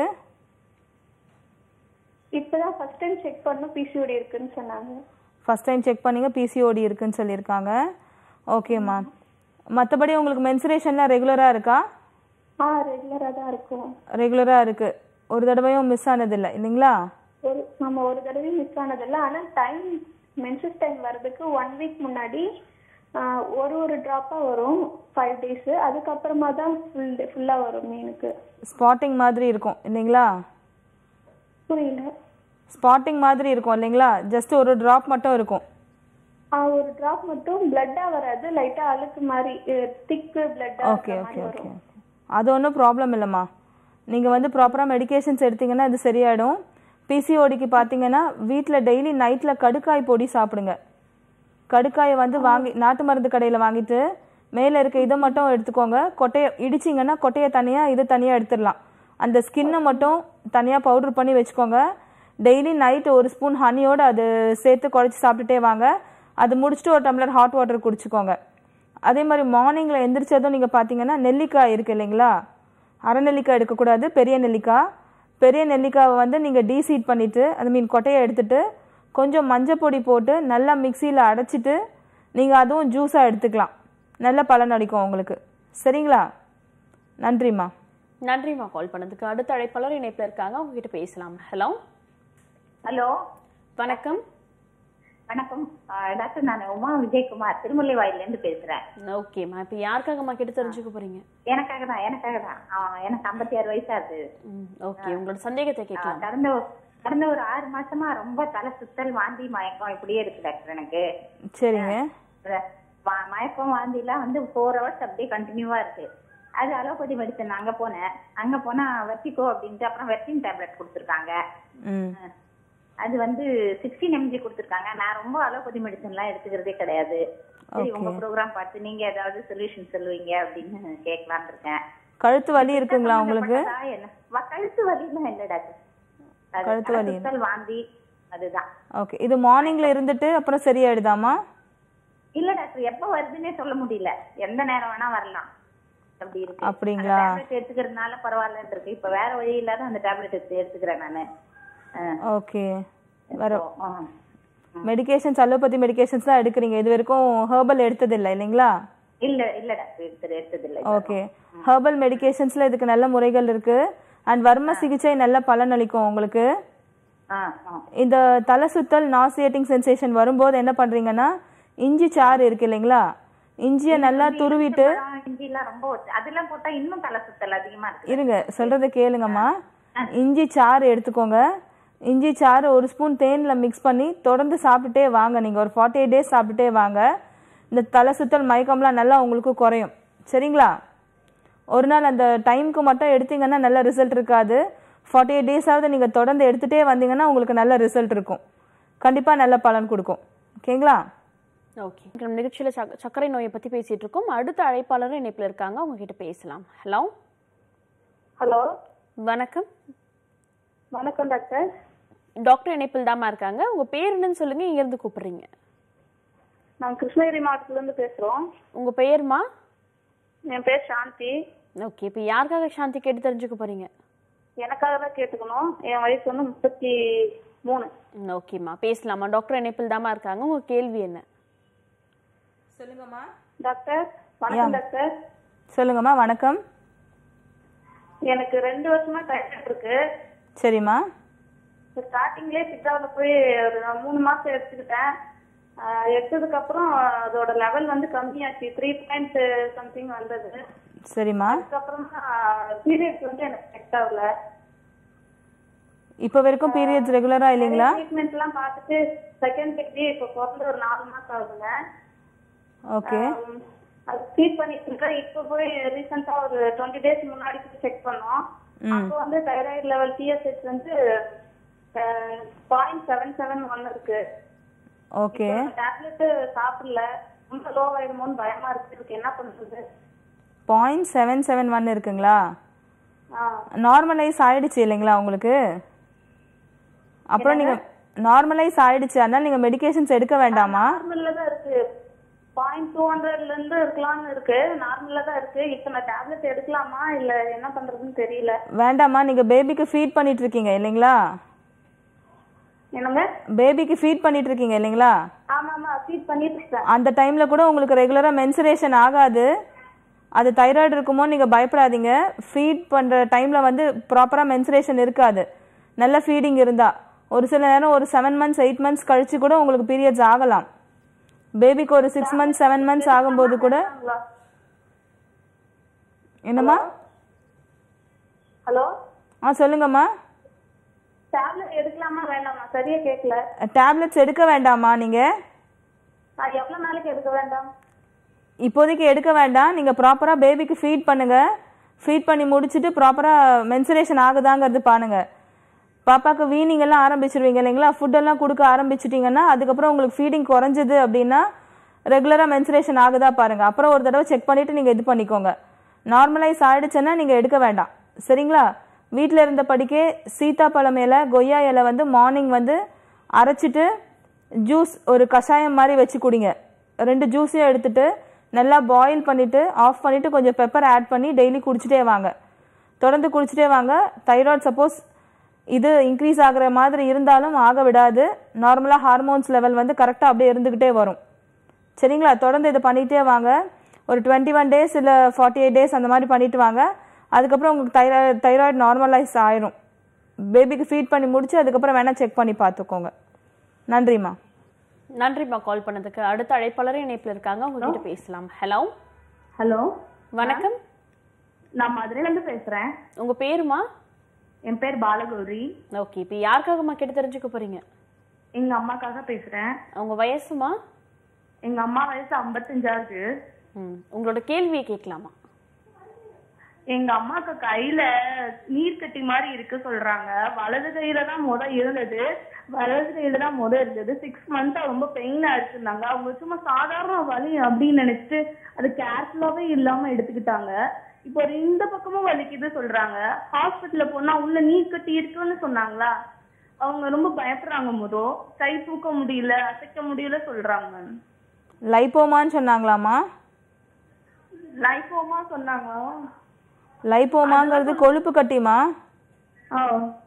[SPEAKER 12] இப்பதான் ஃபர்ஸ்ட் டைம் செக் பண்ணோம் பிசிஓடி இருக்குன்னு சொன்னாங்க
[SPEAKER 2] ஃபஸ்ட் டைம் செக் பண்ணீங்க பிசிஓடி இருக்குன்னு சொல்லியிருக்காங்க ஓகேம்மா மற்றபடி உங்களுக்கு மென்சுரேஷன்லாம் ரெகுலராக இருக்கா
[SPEAKER 12] ஆ ரெகுலரா தான் இருக்கும்
[SPEAKER 2] ரெகுலராக இருக்குது ஒரு தடவையும் மிஸ் ஆனதில்லை இல்லைங்களா
[SPEAKER 12] ஒரு நம்ம ஒரு தடவை மிஸ் ஆனதில்ல ஆனா டைம் மென்சஸ் டைம் வர்றதுக்கு ஒன் வீக் முன்னாடி ஆ, ஒரு ஒரு ட்ராப்பா வரும் ஃபைவ் டேஸ் அதுக்கப்புறமா தான் ஃபுல் ஃபுல்லா வரும் மீனுக்கு
[SPEAKER 2] ஸ்பாட்டிங் மாதிரி இருக்கும் இல்லைங்களா
[SPEAKER 12] புரியல
[SPEAKER 2] ஸ்பாட்டிங் மாதிரி இருக்கும் இல்லைங்களா ஜஸ்ட் ஒரு ட்ராப் மட்டும் இருக்கும்
[SPEAKER 12] ஆ, ஒரு டிராப் மட்டும் பிளட்டா வராது லைட்டா அழுக்கு மாதிரி திக்கு பிளட்டா
[SPEAKER 2] ஓகே ஓகே ஓகே அது ஒன்றும் ப்ராப்ளம் இல்லைம்மா நீங்கள் வந்து ப்ராப்பராக மெடிகேஷன்ஸ் எடுத்தீங்கன்னா இது சரியாயிடும் பிசிஓடிக்கு பார்த்தீங்கன்னா வீட்டில் டெய்லி நைட்டில் கடுக்காய் பொடி சாப்பிடுங்க கடுக்காயை வந்து வாங்கி நாட்டு மருந்து கடையில் வாங்கிட்டு மேலே இருக்க இதை மட்டும் எடுத்துக்கோங்க கொட்டையை இடிச்சிங்கன்னா கொட்டையை தனியாக இது தனியாக எடுத்துடலாம் அந்த ஸ்கின்னை மட்டும் தனியாக பவுடர் பண்ணி வச்சுக்கோங்க டெய்லி நைட் ஒரு ஸ்பூன் ஹனியோடு அது சேர்த்து குழச்சி சாப்பிட்டுட்டே வாங்க அது முடிச்சுட்டு ஒரு டம்ளர் ஹாட் வாட்டர் குடிச்சுக்கோங்க அதே மாதிரி மார்னிங்கில் எந்திரிச்சதும் நீங்கள் பார்த்தீங்கன்னா நெல்லிக்காய் இருக்குது இல்லைங்களா அரை நெல்லிக்காய் எடுக்கக்கூடாது பெரிய நெல்லிக்காய் பெரிய நெல்லிக்காவை வந்து நீங்கள் டீசீட் பண்ணிவிட்டு அது மீன் கொட்டையை எடுத்துட்டு கொஞ்சம் மஞ்சள் பொடி போட்டு நல்லா மிக்சியில் அடைச்சிட்டு நீங்கள் அதுவும் ஜூஸாக எடுத்துக்கலாம் நல்ல பலன் அளிக்கும் உங்களுக்கு சரிங்களா நன்றிம்மா
[SPEAKER 1] நன்றிம்மா கால் பண்ணதுக்கு அடுத்த அழைப்பாளர் இணைப்பில் இருக்காங்க அவங்க கிட்ட பேசலாம் ஹலோ
[SPEAKER 13] ஹலோ
[SPEAKER 1] வணக்கம்
[SPEAKER 13] வணக்கம் ஆஹ் டாக்டர் நான் உமா விஜயகுமார் திருமுல்லைவாயில இருந்து பேசுறேன்
[SPEAKER 1] ஓகேம்மா இப்போ யாருக்காகம்மா கிட்ட தெரிஞ்சுக்க போறீங்க
[SPEAKER 13] எனக்காக தான் எனக்காக தான் ஆஹ் எனக்கு ஐம்பத்தி ஆறு வயசாகுது
[SPEAKER 1] ஓகே உங்களோட சந்தேகத்தை கேட்கலாம்
[SPEAKER 13] ஆஹ் கடந்த கடந்த ஒரு ஆறு மாசமா ரொம்ப தலை சுத்தல் வாந்தி மயக்கம் இப்படியே இருக்கு டாக்டர் எனக்கு
[SPEAKER 2] சரிங்க
[SPEAKER 13] ம- மயக்கம் வாந்தி எல்லாம் வந்து ஃபோர் ஹவர்ஸ் அப்படியே கண்டினியூவா இருக்கு அது அலோபதி மெடிசன் அங்க போனேன் அங்க போனா வெர்டிகோ அப்படின்ட்டு அப்புறம் வெர்டின் டேப்லெட் கொடுத்துருக்காங்க
[SPEAKER 2] ம்
[SPEAKER 13] அது வந்து சிக்ஸ்டீன் எம்ஜி கொடுத்துருக்காங்க நான் ரொம்ப அலோபதி மெடிசன் எல்லாம் எடுத்துக்கிறதே கிடையாது சரி உங்க
[SPEAKER 2] Okay.
[SPEAKER 13] ப்ரோக்ராம் பார்த்து நீங்க ஏதாவது சொல்யூஷன் சொல்லுவீங்க அப்படின்னு கேட்கலான்னு இருக்கேன்
[SPEAKER 2] கழுத்து வலி இருக்குங்களா உங்களுக்கு
[SPEAKER 13] சம்பந்தப்பட்டதா என்ன வ- கழுத்து வலிலாம் இல்ல டாக்டர் அது
[SPEAKER 2] கழுத்து
[SPEAKER 13] தலை
[SPEAKER 2] வலி
[SPEAKER 13] சுத்தல், வாந்தி அதுதான்
[SPEAKER 2] ஓகே இது மார்னிங்கில் இருந்துட்டு அப்புறம் சரியாயிடுதாம்மா
[SPEAKER 13] இல்ல டாக்டர் எப்ப வருதுன்னே சொல்ல முடியல எந்த நேரம் வேணா வரலாம் அப்படி இருக்கு
[SPEAKER 2] அப்படிங்களா?
[SPEAKER 13] டேப்லெட் எடுத்துக்கிறதுனால பரவாயில்லன்னு இருக்கு இப்ப வேற வழி இல்லாத அந்த டேப்லெட் எடுத்து எடுத்துக்கிறேன் நானு அஹ்
[SPEAKER 2] ஓகே வேற
[SPEAKER 13] ஆ.
[SPEAKER 2] மெடிகேஷன்ஸ் அலோபதி மெடிகேஷன்ஸ் தான் எடுக்கிறீங்க இது வரைக்கும் ஹெர்பல் எடுத்ததில்லை இல்லைங்களா
[SPEAKER 13] இல்ல இல்ல டாக்டர் எடுத்து எடுத்தது இல்ல
[SPEAKER 2] ஓகே ஹெர்பல் மெடிகேஷன்ஸில் இதுக்கு நல்ல முறைகள் இருக்கு அண்ட் வர்ம சிகிச்சை நல்ல பலன் அளிக்கும் உங்களுக்கு
[SPEAKER 13] ஆ ஆ
[SPEAKER 2] இந்த தலை சுத்தல் நாசியேட்டிங் சென்சேஷன் வரும்போது என்ன பண்றீங்கன்னா இஞ்சி சாறு இருக்கு இல்லைங்களா இஞ்சியை நல்லா துருவிட்டு
[SPEAKER 13] இஞ்சி எல்லாம் ரொம்ப ஒத்து- அதெல்லாம் போட்டா இன்னும் தலை சுத்தல் அதிகமா இருக்கு
[SPEAKER 2] இருங்க சொல்றத கேளுங்கம்மா இஞ்சி சாறு எடுத்துக்கோங்க இஞ்சி சாறு ஒரு ஸ்பூன் தேனில் மிக்ஸ் பண்ணி தொடர்ந்து சாப்பிட்டுட்டே வாங்க நீங்கள் ஒரு ஃபார்ட்டி எயிட் டேஸ் சாப்பிட்டுட்டே வாங்க இந்த தலை சுத்தல் மயக்கம்லாம் நல்லா உங்களுக்கு குறையும் சரிங்களா ஒரு நாள் அந்த டைமுக்கு மட்டும் எடுத்தீங்கன்னா நல்ல ரிசல்ட் இருக்காது ஃபார்ட்டி எயிட் டேஸாவது நீங்கள் தொடர்ந்து எடுத்துகிட்டே வந்தீங்கன்னா உங்களுக்கு நல்ல ரிசல்ட் இருக்கும் கண்டிப்பாக நல்ல பலன் கொடுக்கும் ஓகேங்களா
[SPEAKER 1] ஓகே நம்ம நிகழ்ச்சியில் சக் சர்க்கரை நோயை பற்றி பேசிட்டு இருக்கோம் அடுத்த அழைப்பாளரும் இணைப்பில் இருக்காங்க அவங்க கிட்ட பேசலாம் ஹலோ
[SPEAKER 12] ஹலோ
[SPEAKER 1] வணக்கம்
[SPEAKER 12] வணக்கம் டாக்டர்
[SPEAKER 1] டாக்டர் இணைப்பில் தாமா இருக்காங்க உங்க பேர் என்னன்னு சொல்லுங்க இங்க இருந்து கூப்பிடுறீங்க
[SPEAKER 12] நாங்க கிருஷ்ணகிரி மாவட்டத்துல இருந்து பேசுறோம்
[SPEAKER 1] உங்க பெயர்மா
[SPEAKER 12] என் பேர் சாந்தி
[SPEAKER 1] ஓகே இப்போ யாருக்காக சாந்தி கேட்டு தெரிஞ்சுக்க போறீங்க
[SPEAKER 12] எனக்காக தான் கேட்டுக்கணும் என் வயசு வந்து முப்பத்தி மூணு
[SPEAKER 1] ம், ஓகேம்மா பேசலாமா டாக்டர் இணைப்பில் தாமா இருக்காங்க உங்க கேள்வி என்ன
[SPEAKER 2] சொல்லுங்கம்மா
[SPEAKER 12] டாக்டர் வணக்கம்
[SPEAKER 2] யா.
[SPEAKER 12] டாக்டர்
[SPEAKER 2] சொல்லுங்கம்மா வணக்கம்
[SPEAKER 12] எனக்கு ரெண்டு வருஷமா டைராய்டு இருக்கு
[SPEAKER 2] சரிம்மா
[SPEAKER 12] ஸ்டார்டிங்லேயே சித்தாவில் போய் ஒரு மூணு மாசம் எடுத்துக்கிட்டேன் ஆஹ் எடுத்ததுக்கு அப்புறம் அதோட லெவல் வந்து கம்மியாச்சு த்ரீ பாயிண்ட் சம்திங் வந்தது
[SPEAKER 2] சரிம்மா
[SPEAKER 12] அதுக்கப்புறமா பீரியட்ஸ் வந்து எனக்கு செட் ஆகல
[SPEAKER 2] இப்போ வரைக்கும் பீரியட்ஸ் ரெகுலராக இல்லைங்களா
[SPEAKER 12] ட்ரீட்மெண்ட் எல்லாம் பார்த்துட்டு செகண்ட் பேபி இப்போ பிறந்து ஒரு நாலு மாசம் ஆகுதுங்க
[SPEAKER 2] ஓகே
[SPEAKER 12] ஆம், அது ட்ரீட் பண்ணிட்டு இருக்கேன் இப்போ போய் ரீசெண்டா ஒரு டுவெண்ட்டி டேஸ் முன்னாடி செக் பண்ணோம்
[SPEAKER 2] ம்
[SPEAKER 12] அப்போ வந்து தைராய்டு லெவல் டிஎஸ்ஹெச் வந்து பாயிண்ட் செவன் செவன் ஒன் இருக்கு
[SPEAKER 2] ஓகே
[SPEAKER 12] டேப்லெட் சாப்பிடல ரொம்ப லோ ஆயிடுமோன்னு பயமா இருக்கு இதுக்கு என்ன பண்றது
[SPEAKER 2] பாயிண்ட் செவன் செவன் ஒன் இருக்குங்களா
[SPEAKER 12] ஆ
[SPEAKER 2] நார்மலைஸ் ஆயிடுச்சு இல்லைங்களா உங்களுக்கு அப்புறம் நீங்கள் நார்மலைஸ் ஆயிடுச்சு அதனால நீங்கள் மெடிகேஷன்ஸ் எடுக்க வேண்டாமா
[SPEAKER 12] நார்மல்ல தான் இருக்கு பாயிண்ட் டூ ஹண்ட்ரட்ல இருந்து இருக்கலாம்னு இருக்கு நார்மல்ல தான் இருக்கு இப்போ நான் டேப்லெட் எடுக்கலாமா இல்ல என்ன பண்றதுன்னு தெரியல
[SPEAKER 2] வேண்டாமா நீங்கள் பேபிக்கு ஃபீட் பண்ணிட்டு இருக்கீங்க இல்லைங்களா
[SPEAKER 12] என்னங்க
[SPEAKER 2] பேபிக்கு ஃபீட் பண்ணிட்டு இருக்கீங்க இல்லைங்களா
[SPEAKER 12] ஆமா ஆமா ஃபீட் பண்ணிட்டு இருக்கேன்
[SPEAKER 2] அந்த டைமில் கூட உங்களுக்கு ரெகுலராக மென்சுரேஷன் ஆகாது அது தைராய்டு இருக்குமோ நீங்கள் பயப்படாதீங்க ஃபீட் பண்ணுற டைமில் வந்து ப்ராப்பராக மென்சுரேஷன் இருக்காது நல்ல ஃபீடிங் இருந்தால் ஒரு சில நேரம் ஒரு செவன் மந்த்ஸ் எயிட் மந்த்ஸ் கழிச்சு கூட உங்களுக்கு பீரியட்ஸ் ஆகலாம் பேபிக்கு ஒரு சிக்ஸ் மந்த்ஸ் செவன் மந்த்ஸ் ஆகும்போது கூட என்னம்மா
[SPEAKER 12] ஹலோ
[SPEAKER 2] ஆ சொல்லுங்கம்மா
[SPEAKER 12] டேப்லெட் எடுக்கலாமா வேண்டாமா சரியா கேட்கல
[SPEAKER 2] டேப்லெட்ஸ் எடுக்க வேண்டாமா நீங்கள்
[SPEAKER 12] நான் எவ்வளவு நாளைக்கு எடுக்க வேண்டாம்
[SPEAKER 2] இப்போதைக்கு எடுக்க வேண்டாம் நீங்கள் ப்ராப்பராக பேபிக்கு ஃபீட் பண்ணுங்கள் ஃபீட் பண்ணி முடிச்சுட்டு ப்ராப்பராக மென்சுரேஷன் ஆகுதாங்கிறது பாருங்க பாப்பாக்கு வீனிங் எல்லாம் ஆரம்பிச்சிருவீங்க இல்லைங்களா ஃபுட்டெல்லாம் கொடுக்க ஆரம்பிச்சிட்டிங்கன்னா அதுக்கப்புறம் உங்களுக்கு ஃபீடிங் குறைஞ்சது அப்படின்னா ரெகுலராக மென்சுரேஷன் ஆகுதா பாருங்க அப்புறம் ஒரு தடவை செக் பண்ணிவிட்டு நீங்கள் இது பண்ணிக்கோங்க நார்மலைஸ் ஆயிடுச்சுன்னா நீங்கள் எடுக்க வேண்டாம் சரிங்களா வீட்டில் இருந்தபடிக்கே சீத்தாப்பழம் இலை கொய்யா இலை வந்து மார்னிங் வந்து அரைச்சிட்டு ஜூஸ் ஒரு கஷாயம் மாதிரி வச்சு குடிங்க ரெண்டு ஜூஸையும் எடுத்துட்டு நல்லா பாயில் பண்ணிவிட்டு ஆஃப் பண்ணிவிட்டு கொஞ்சம் பெப்பர் ஆட் பண்ணி டெய்லி குடிச்சிட்டே வாங்க தொடர்ந்து குடிச்சிட்டே வாங்க தைராய்டு சப்போஸ் இது இன்க்ரீஸ் ஆகுற மாதிரி இருந்தாலும் ஆக விடாது நார்மலாக ஹார்மோன்ஸ் லெவல் வந்து கரெக்டாக அப்படியே இருந்துக்கிட்டே வரும் சரிங்களா தொடர்ந்து இதை பண்ணிகிட்டே வாங்க ஒரு டுவெண்ட்டி ஒன் டேஸ் இல்லை ஃபார்ட்டி எயிட் டேஸ் அந்த மாதிரி பண்ணிட்டு வாங்க அதுக்கப்புறம் உங்களுக்கு தைராய்டு தைராய்டு நார்மலைஸ் ஆயிரும் பேபிக்கு ஃபீட் பண்ணி முடிச்சு அதுக்கப்புறம் வேணால் செக் பண்ணி பார்த்துக்கோங்க நன்றிம்மா
[SPEAKER 1] நன்றிம்மா கால் பண்ணதுக்கு அடுத்த அழைப்பாளரும் இணைப்பில் இருக்காங்க அவங்க கிட்ட பேசலாம் ஹலோ
[SPEAKER 14] ஹலோ
[SPEAKER 1] வணக்கம்
[SPEAKER 14] நான் மதுரையில இருந்து பேசுறேன்
[SPEAKER 1] உங்க பேருமா
[SPEAKER 14] என் பேர் பாலகௌரி
[SPEAKER 1] ஓகே இப்போ யாருக்காகம்மா கேட்டு தெரிஞ்சுக்க போறீங்க
[SPEAKER 14] எங்க அம்மாக்காக பேசுறேன்
[SPEAKER 1] உங்க வயசுமா
[SPEAKER 14] எங்க அம்மா வயசு ஐம்பத்தஞ்சாவது
[SPEAKER 1] ம் உங்களோட கேள்வியை கேட்கலாமா
[SPEAKER 14] எங்க அம்மாக்கு கையில நீர் கட்டி மாதிரி இருக்கு சொல்றாங்க வலது கையில தான் முத இருந்தது வலது கையில தான் முத இருந்தது சிக்ஸ் மந்த்தா ரொம்ப பெயினா இருக்குன்னாங்க அவங்க சும்மா சாதாரண வலி அப்படின்னு நினைச்சிட்டு அது கேர்ஃபுல்லாவே இல்லாம எடுத்துக்கிட்டாங்க இப்போ ஒரு இந்த பக்கமும் வலிக்குது சொல்றாங்க ஹாஸ்பிட்டல்ல போனா உள்ள நீர் கட்டி இருக்குன்னு சொன்னாங்களா அவங்க ரொம்ப பயப்படுறாங்க முதோ கை தூக்க முடியல அசைக்க முடியல சொல்றாங்க மேம்
[SPEAKER 2] லைப்போமான்னு சொன்னாங்களாம்மா
[SPEAKER 14] லைஃபோமா சொன்னாங்க
[SPEAKER 2] லைப்போமாங்கிறது கொழுப்பு கட்டிமா
[SPEAKER 14] ஆ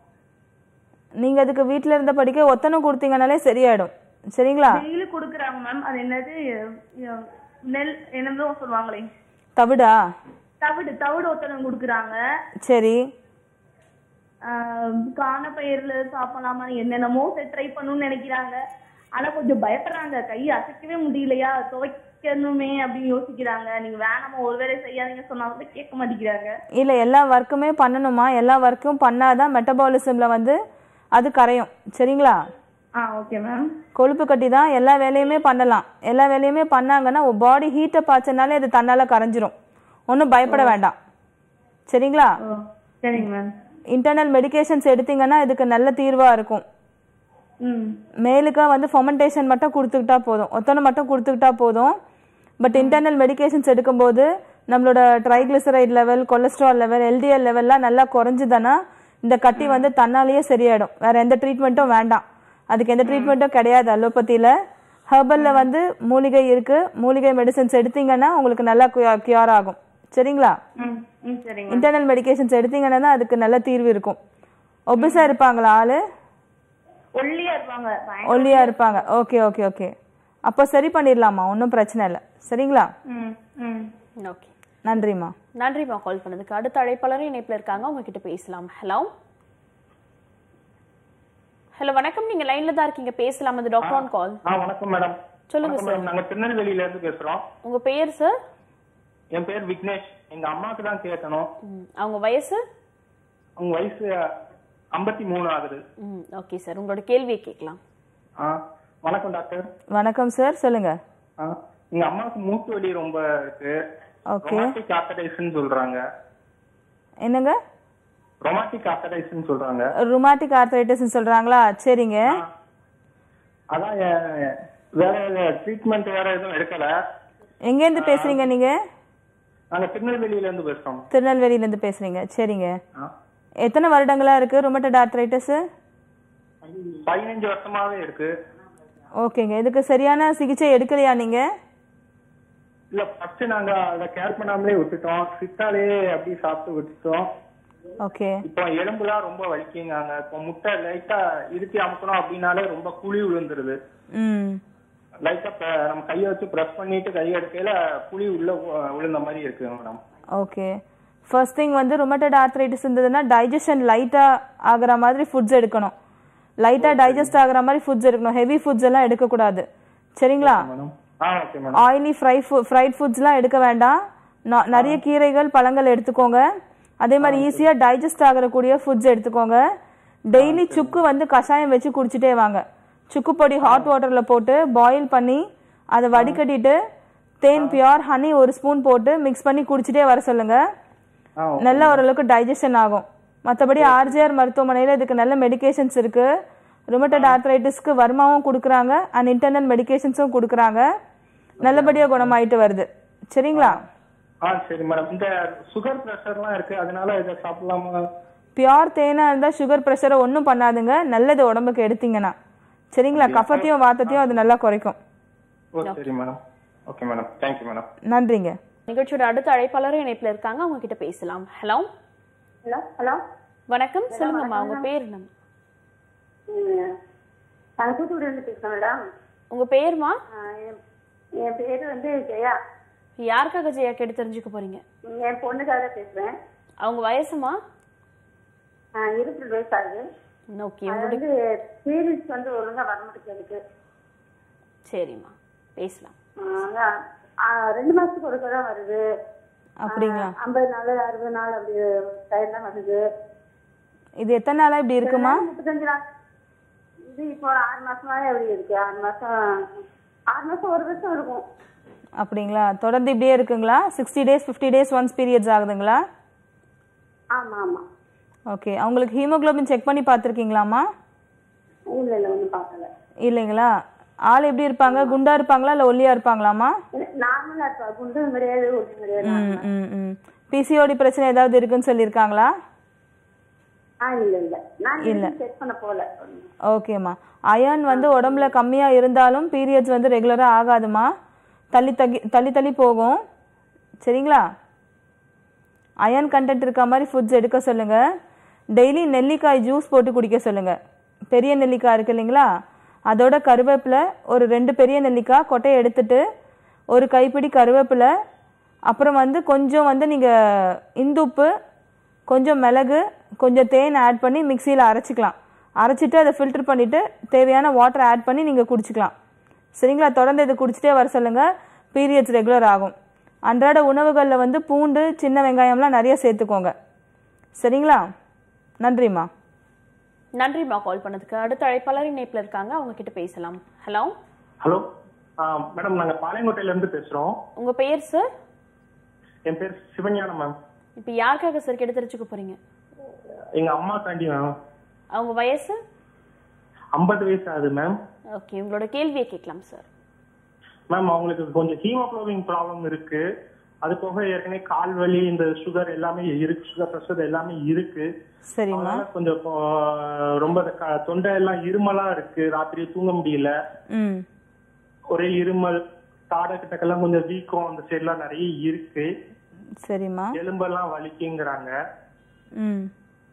[SPEAKER 2] நீங்கள் அதுக்கு வீட்டில் இருந்த படிக்க ஒத்தனை கொடுத்தீங்கனாலே சரியாயிடும் சரிங்களா
[SPEAKER 14] டெய்லி குடுக்குறாங்க மேம் அது என்னது அஹ், நெல் என்னதோ சொல்லுவாங்களே
[SPEAKER 2] தவிடா
[SPEAKER 14] தவிடு தவிடு ஒத்தனம் குடுக்குறாங்க
[SPEAKER 2] சரி
[SPEAKER 14] ஆஹ், காண பயிர்ல சாப்பிடலாமா என்னென்னமோ ட்ரை பண்ணணும்னு நினைக்கிறாங்க ஆனா கொஞ்சம் பயப்படுறாங்க கை அசைக்கவே முடியலையா துவைக்கணுமே அப்படின்னு யோசிக்கிறாங்க நீங்க வேணாமா ஒரு வேளை செய்யாதீங்க சொன்னா கூட கேட்க மாட்டேங்கிறாங்க
[SPEAKER 2] இல்லை எல்லா ஒர்க்குமே பண்ணணுமா எல்லா ஒர்க்கும் பண்ணாதான் மெட்டபாலிசமில் வந்து அது கரையும் சரிங்களா
[SPEAKER 6] ஆ ஓகே மேம்
[SPEAKER 2] கொழுப்பு கட்டி தான் எல்லா வேலையுமே பண்ணலாம் எல்லா வேலையுமே பண்ணாங்கன்னா பாடி ஹீட்டை பாய்ச்சனாலே அது தன்னால கரைஞ்சிரும் ஒன்றும் பயப்பட வேண்டாம் சரிங்களா
[SPEAKER 6] சரிங்க மேம்
[SPEAKER 2] இன்டர்னல் மெடிகேஷன்ஸ் எடுத்தீங்கன்னா இதுக்கு நல்ல தீர்வா இருக்கும்
[SPEAKER 6] ம்
[SPEAKER 2] மேலுக்கா வந்து ஃபொமெண்டேஷன் மட்டும் கொடுத்துக்கிட்டா போதும் ஒத்தனை மட்டும் கொடுத்துக்கிட்டா போதும் பட் இன்டர்னல் மெடிகேஷன்ஸ் எடுக்கும்போது நம்மளோட triglyceride level cholesterol level LDL லெவல்லாம் நல்லா குறைஞ்சுதானா இந்த கட்டி வந்து தன்னாலேயே சரியாயிடும் வேற எந்த ட்ரீட்மெண்ட்டும் வேண்டாம் அதுக்கு எந்த ட்ரீட்மெண்ட்டும் கிடையாது அலோபதியில ஹெர்பல்ல வந்து மூலிகை இருக்கு மூலிகை மெடிசன்ஸ் எடுத்தீங்கன்னா உங்களுக்கு நல்லா கியூர் ஆகும் சரிங்களா
[SPEAKER 6] ம் ம் சரிங்க
[SPEAKER 2] இன்டர்னல் மெடிகேஷன்ஸ் எடுத்தீங்கன்னா தான் அதுக்கு நல்ல தீர்வு இருக்கும் ஒபிசா இருப்பாங்களா ஆளு
[SPEAKER 6] ஒல்லியா இருப்பாங்க பயங்கர-
[SPEAKER 2] ஒல்லியா இருப்பாங்க ஓகே ஓகே ஓகே அப்போ சரி பண்ணிடலாமா ஒன்றும் பிரச்சனை இல்லை சரிங்களா
[SPEAKER 6] ம் ம்
[SPEAKER 1] ஓகே
[SPEAKER 2] நன்றிம்மா
[SPEAKER 1] நன்றிம்மா கால் பண்ணதுக்கு அடுத்த அழைப்பாளரும் இணைப்புல இருக்காங்க அவங்க கிட்ட பேசலாம் ஹலோ ஹலோ வணக்கம் நீங்க லைன்ல தான் இருக்கீங்க பேசலாம் அது டாக்டர் ஆன் கால்
[SPEAKER 15] ஆ வணக்கம் மேடம்
[SPEAKER 1] சொல்லுங்க
[SPEAKER 15] வணக்கம்
[SPEAKER 1] சார்
[SPEAKER 15] மேடம் நாங்க திருநெல்வேலியில இருந்து பேசுறோம்
[SPEAKER 1] உங்க பெயர் சார்
[SPEAKER 15] என் பேர் விக்னேஷ் எங்க அம்மாக்கு தான் கேட்கணும்
[SPEAKER 1] அவங்க வயசு
[SPEAKER 15] அவங்க வயசு ஐம்பத்தி மூணு ஆகுது
[SPEAKER 1] ம் ஓகே சார் உங்களோட கேள்வியை கேட்கலாம்
[SPEAKER 15] ஆ வணக்கம் டாக்டர்
[SPEAKER 2] வணக்கம் சார் சொல்லுங்க
[SPEAKER 15] ஆ எங்க அம்மாவுக்கு மூட்டு வலி ரொம்ப இருக்கு
[SPEAKER 2] ஓகே
[SPEAKER 15] ரொமாட்டிக் ஆர்த்தடைஸ்ன்னு சொல்றாங்க
[SPEAKER 2] என்னங்க
[SPEAKER 15] ரொமாட்டிக் ஆர்த்தடைஸ்ன்னு சொல்றாங்க
[SPEAKER 2] ருமாட்டிக் ஆர்த்ரைட்டிஸ் சொல்றாங்களா சரிங்க
[SPEAKER 15] அதான் எ- வேற ட்ரீட்மெண்ட் வேற எதுவும் எடுக்கல
[SPEAKER 2] எங்கேருந்து பேசுறீங்க நீங்க
[SPEAKER 15] நாங்க திருநெல்வேலியில இருந்து பேசுறோம்
[SPEAKER 2] திருநெல்வேலியில இருந்து பேசுறீங்க சரிங்க
[SPEAKER 15] ஆ.
[SPEAKER 2] எத்தனை வருடங்களா இருக்கு ருமட்டட் ஆர்த்ரைட்டிஸ்
[SPEAKER 15] பதினஞ்சு வருஷமாவே இருக்கு
[SPEAKER 2] ஓகேங்க இதுக்கு சரியான சிகிச்சை எடுக்கலையா நீங்க
[SPEAKER 15] இல்ல ஃபர்ஸ்ட் நாங்க அதை கேர் பண்ணாமலே விட்டுட்டோம் சித்தாலேயே அப்படி சாப்பிட்டு விட்டுட்டோம்
[SPEAKER 2] ஓகே
[SPEAKER 15] இப்போ எலும்புலாம் ரொம்ப வலிக்குங்க இப்போ முட்டை லைட்டா இருத்தி அமுக்கணும் அப்படின்னாலே ரொம்ப குழி விழுந்துருது
[SPEAKER 2] ம்
[SPEAKER 15] லைட்டா நம்ம கையை வச்சு பிரஸ் பண்ணிட்டு கை எடுக்கையில குழி உள்ள வு- விழுந்த மாதிரி இருக்கு மேடம்
[SPEAKER 2] ஓகே ஃபர்ஸ்ட் திங் வந்து ருமட்டட் ஆர்த்ரைட்டிஸ் இருந்ததுன்னா டைஜஷன் லைட்டாக ஆகுற மாதிரி ஃபுட்ஸ் எடுக்கணும் லைட்டாக டைஜஸ்ட் ஆகுற மாதிரி ஃபுட்ஸ் எடுக்கணும் ஹெவி ஃபுட்ஸ் எல்லாம் எடுக்கக்கூடாது சரிங்களா
[SPEAKER 15] ஆ okay madam
[SPEAKER 2] oily fry fried ஃபுட்ஸ்லாம் எடுக்க வேண்டாம் நா- நிறைய கீரைகள் பழங்கள் எடுத்துக்கோங்க அதே மாதிரி ஈஸியாக டைஜஸ்ட் ஆகக்கூடிய ஃபுட்ஸ் எடுத்துக்கோங்க டெய்லி சுக்கு வந்து கஷாயம் வச்சு குடிச்சிட்டே வாங்க சுக்கு பொடி ஹாட் வாட்டரில் போட்டு பாயில் பண்ணி அதை வடிகட்டிட்டு தேன் பியூர் ஹனி ஒரு ஸ்பூன் போட்டு மிக்ஸ் பண்ணி குடிச்சிட்டே வர சொல்லுங்க நல்ல ஓரளவுக்கு டைஜஷன் ஆகும் மற்றபடி ஆர்ஜிஆர் மருத்துவமனையில் இதுக்கு நல்ல மெடிகேஷன்ஸ் இருக்கு ருமட்டட் ஆர்த்ரைட்டிஸ்க்கு வர்மாவும் கொடுக்குறாங்க அண்ட் இன்டர்னல் மெடிகேஷன்ஸும் கொடுக்குறாங்க நல்லபடியாக குணமாயிட்டு வருது சரிங்களா
[SPEAKER 15] ஆ சரி மேடம் இந்த சுகர் பிரஷர்லாம் இருக்கு அதனால இதை சாப்பிடலாமா
[SPEAKER 2] பியோர் தேனா இருந்தால் சுகர் ப்ரெஷரை ஒன்றும் பண்ணாதுங்க நல்லது உடம்புக்கு எடுத்தீங்கன்னா சரிங்களா கஃபத்தையும் வாத்தத்தையும் அது நல்லா குறைக்கும்
[SPEAKER 15] ஓ சரி madam okay madam thank you madam
[SPEAKER 2] நன்றிங்க
[SPEAKER 1] நிகழ்ச்சியோட அடுத்த அழைப்பாளரும் இணைப்புல இருக்காங்க அவங்க கிட்ட பேசலாம் ஹலோ
[SPEAKER 16] ஹலோ ஹலோ
[SPEAKER 1] வணக்கம் சொல்லுங்கம்மா உங்க பேர் என்ன
[SPEAKER 16] நான் தூத்துக்குடியிலிருந்து பேசுறேன் மேடம்
[SPEAKER 1] உங்க பேர்மா
[SPEAKER 16] என் பேரு வந்து ஜெயா
[SPEAKER 1] யாருக்காக ஜெயா கேட்டு தெரிஞ்சுக்க போறீங்க
[SPEAKER 16] என் பொண்ணுக்காக பேசுறேன்
[SPEAKER 1] அவங்க வயசுமா
[SPEAKER 16] இருபத்தி ரெண்டு வயசு ஆகுது
[SPEAKER 1] ஓகே
[SPEAKER 16] அது
[SPEAKER 1] உங்களுடைய
[SPEAKER 16] வந்து பீரியட்ஸ் வந்து ஒழுங்கா வர மாட்டேங்குது
[SPEAKER 1] சரிம்மா பேசலாம்
[SPEAKER 16] ஆஹ் அதான், ஆஹ் ரெண்டு மாசத்துக்கு ஒருக்கா தான் வருது
[SPEAKER 2] அப்படிங்களா
[SPEAKER 16] ஆஹ் ஐம்பது நாள் அறுபது நாள் அப்படி டைம் தான் வருது
[SPEAKER 2] இது எத்தனை நாளா இப்படி இருக்குமா
[SPEAKER 16] முப்பத்தஞ்சு நாள் இது இப்போ ஒரு ஆறு மாசமாவே அப்படி இருக்கு ஆறு மாசம் ஆறு மாசம் ஒரு வருஷம் இருக்கும்
[SPEAKER 2] அப்படிங்களா தொடர்ந்து இப்படியே இருக்குங்களா sixty days fifty days once periods ஆகுதுங்களா
[SPEAKER 16] ஆமா ஆமா
[SPEAKER 2] ஓகே அவங்களுக்கு ஹீமோகுளோபின் செக் பண்ணி பார்த்துருக்கீங்களாம்மா
[SPEAKER 16] இல்ல இல்ல ஒண்ணும் பார்க்கல
[SPEAKER 2] இல்லைங்களா ஆள் எப்படி இருப்பாங்க குண்டா இருப்பாங்களா இல்லை ஒல்லியா இருப்பாங்களாம்மா
[SPEAKER 16] நார்மலா இருப்பா குண்டும் கிடையாது ஒன்றும் கிடையாது
[SPEAKER 2] ம் ம் ம் பிசிஓடி பிரச்சனை ஏதாவது இருக்குன்னு சொல்லியிருக்காங்களா
[SPEAKER 16] ஆ இல்ல இல்ல நான்
[SPEAKER 2] இல்ல.
[SPEAKER 16] செக் பண்ண போல
[SPEAKER 2] ஓகேம்மா அயர்ன் வந்து உடம்புல கம்மியாக இருந்தாலும் பீரியட்ஸ் வந்து ரெகுலராக ஆகாதுமா தள்ளி தள்ளி தள்ளி தள்ளி போகும் சரிங்களா அயர்ன் கண்டென்ட் இருக்க மாதிரி ஃபுட்ஸ் எடுக்க சொல்லுங்க டெய்லி நெல்லிக்காய் ஜூஸ் போட்டு குடிக்க சொல்லுங்க பெரிய நெல்லிக்காய் இருக்கு இல்லைங்களா அதோட கருவேப்பிலை ஒரு ரெண்டு பெரிய நெல்லிக்காய் கொட்டையை எடுத்துட்டு ஒரு கைப்பிடி கருவேப்பிலை அப்புறம் வந்து கொஞ்சம் வந்து நீங்கள் இந்துப்பு கொஞ்சம் மிளகு கொஞ்சம் தேன் ஆட் பண்ணி மிக்சியில் அரைச்சிக்கலாம் அரைச்சிட்டு அதை ஃபில்டர் பண்ணிவிட்டு தேவையான வாட்டர் ஆட் பண்ணி நீங்கள் குடிச்சிக்கலாம் சரிங்களா தொடர்ந்து இதை குடிச்சிட்டே வர சொல்லுங்கள் பீரியட்ஸ் ரெகுலர் ஆகும் அன்றாட உணவுகளில் வந்து பூண்டு சின்ன வெங்காயம்லாம் நிறைய சேர்த்துக்கோங்க சரிங்களா நன்றிம்மா
[SPEAKER 1] நன்றிம்மா கால் பண்ணதுக்கு அடுத்த அழைப்பாளர் இணைப்புல இருக்காங்க அவங்க கிட்ட பேசலாம் ஹலோ
[SPEAKER 15] ஹலோ மேடம் நாங்க பாளையங்கோட்டையில இருந்து பேசுறோம்
[SPEAKER 1] உங்க பெயர் சார்
[SPEAKER 15] என் பேர் சிவஞானம் மேம்
[SPEAKER 1] இப்போ யாருக்காக சார் கேட்டு தெரிஞ்சுக்க போறீங்க
[SPEAKER 15] எங்க அம்மா தாண்டி மேம்
[SPEAKER 1] அவங்க வயசு
[SPEAKER 15] ஐம்பது வயசு ஆகுது மேம்
[SPEAKER 1] ஓகே உங்களோட கேள்வியை கேட்கலாம் சார்
[SPEAKER 15] மேம் அவங்களுக்கு கொஞ்சம் ஹீமோகுளோபின் ப்ராப்ளம் இருக்கு அது போக ஏற்கனவே கால் வலி இந்த சுகர் எல்லாமே இருக்கு சுகர் ப்ரெஷர் எல்லாமே இருக்கு
[SPEAKER 2] சரிம்மா
[SPEAKER 15] அதனால கொஞ்சம் இப்போ, ரொம்ப இந்த க- தொண்டை எல்லாம் இருமலா இருக்கு ராத்திரி தூங்க முடியல
[SPEAKER 2] ம்
[SPEAKER 15] ஒரே இருமல் தாடை கிட்டக்கெல்லாம் கொஞ்சம் வீக்கம் அந்த சைட்லாம் நிறைய இருக்கு
[SPEAKER 2] சரிம்மா
[SPEAKER 15] எலும்பெல்லாம் வலிக்குங்கிறாங்க
[SPEAKER 2] ம்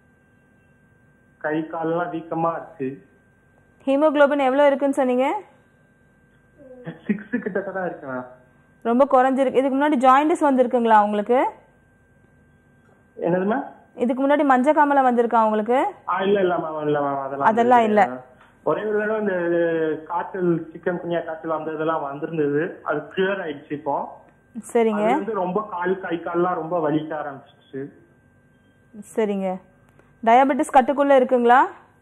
[SPEAKER 15] கை கால்லாம் வீக்கமா இருக்கு
[SPEAKER 2] ஹீமோகுளோபின் எவ்வளோ இருக்குன்னு சொன்னீங்க
[SPEAKER 15] சிக்ஸ் கிட்டக்க தான் இருக்கு மேம்
[SPEAKER 2] ரொம்ப குறைஞ்சிருக்கு இதுக்கு முன்னாடி ஜாயிண்டிஸ் வந்திருக்குங்களா உங்களுக்கு
[SPEAKER 15] என்னது மேம்
[SPEAKER 2] இதுக்கு முன்னாடி மஞ்சள் காமலை வந்திருக்கா உங்களுக்கு
[SPEAKER 15] ஆ இல்ல இல்ல மேம் இல்ல மேம் அதெல்லாம்
[SPEAKER 2] அதெல்லாம் இல்ல.
[SPEAKER 15] ஒரே ஒரு தடவை இந்த காய்ச்சல் சிக்கன் குனியா காய்ச்சல் அந்த இதெல்லாம் வந்திருந்தது அது கிளியர் ஆயிடுச்சு இப்போ
[SPEAKER 2] சரிங்க
[SPEAKER 15] அது வந்து ரொம்ப கால் கை கால்லாம் ரொம்ப வலிக்க ஆரம்பிச்சிச்சு
[SPEAKER 2] சரிங்க டயபெட்டிஸ் கட்டுக்குள்ள இருக்குங்களா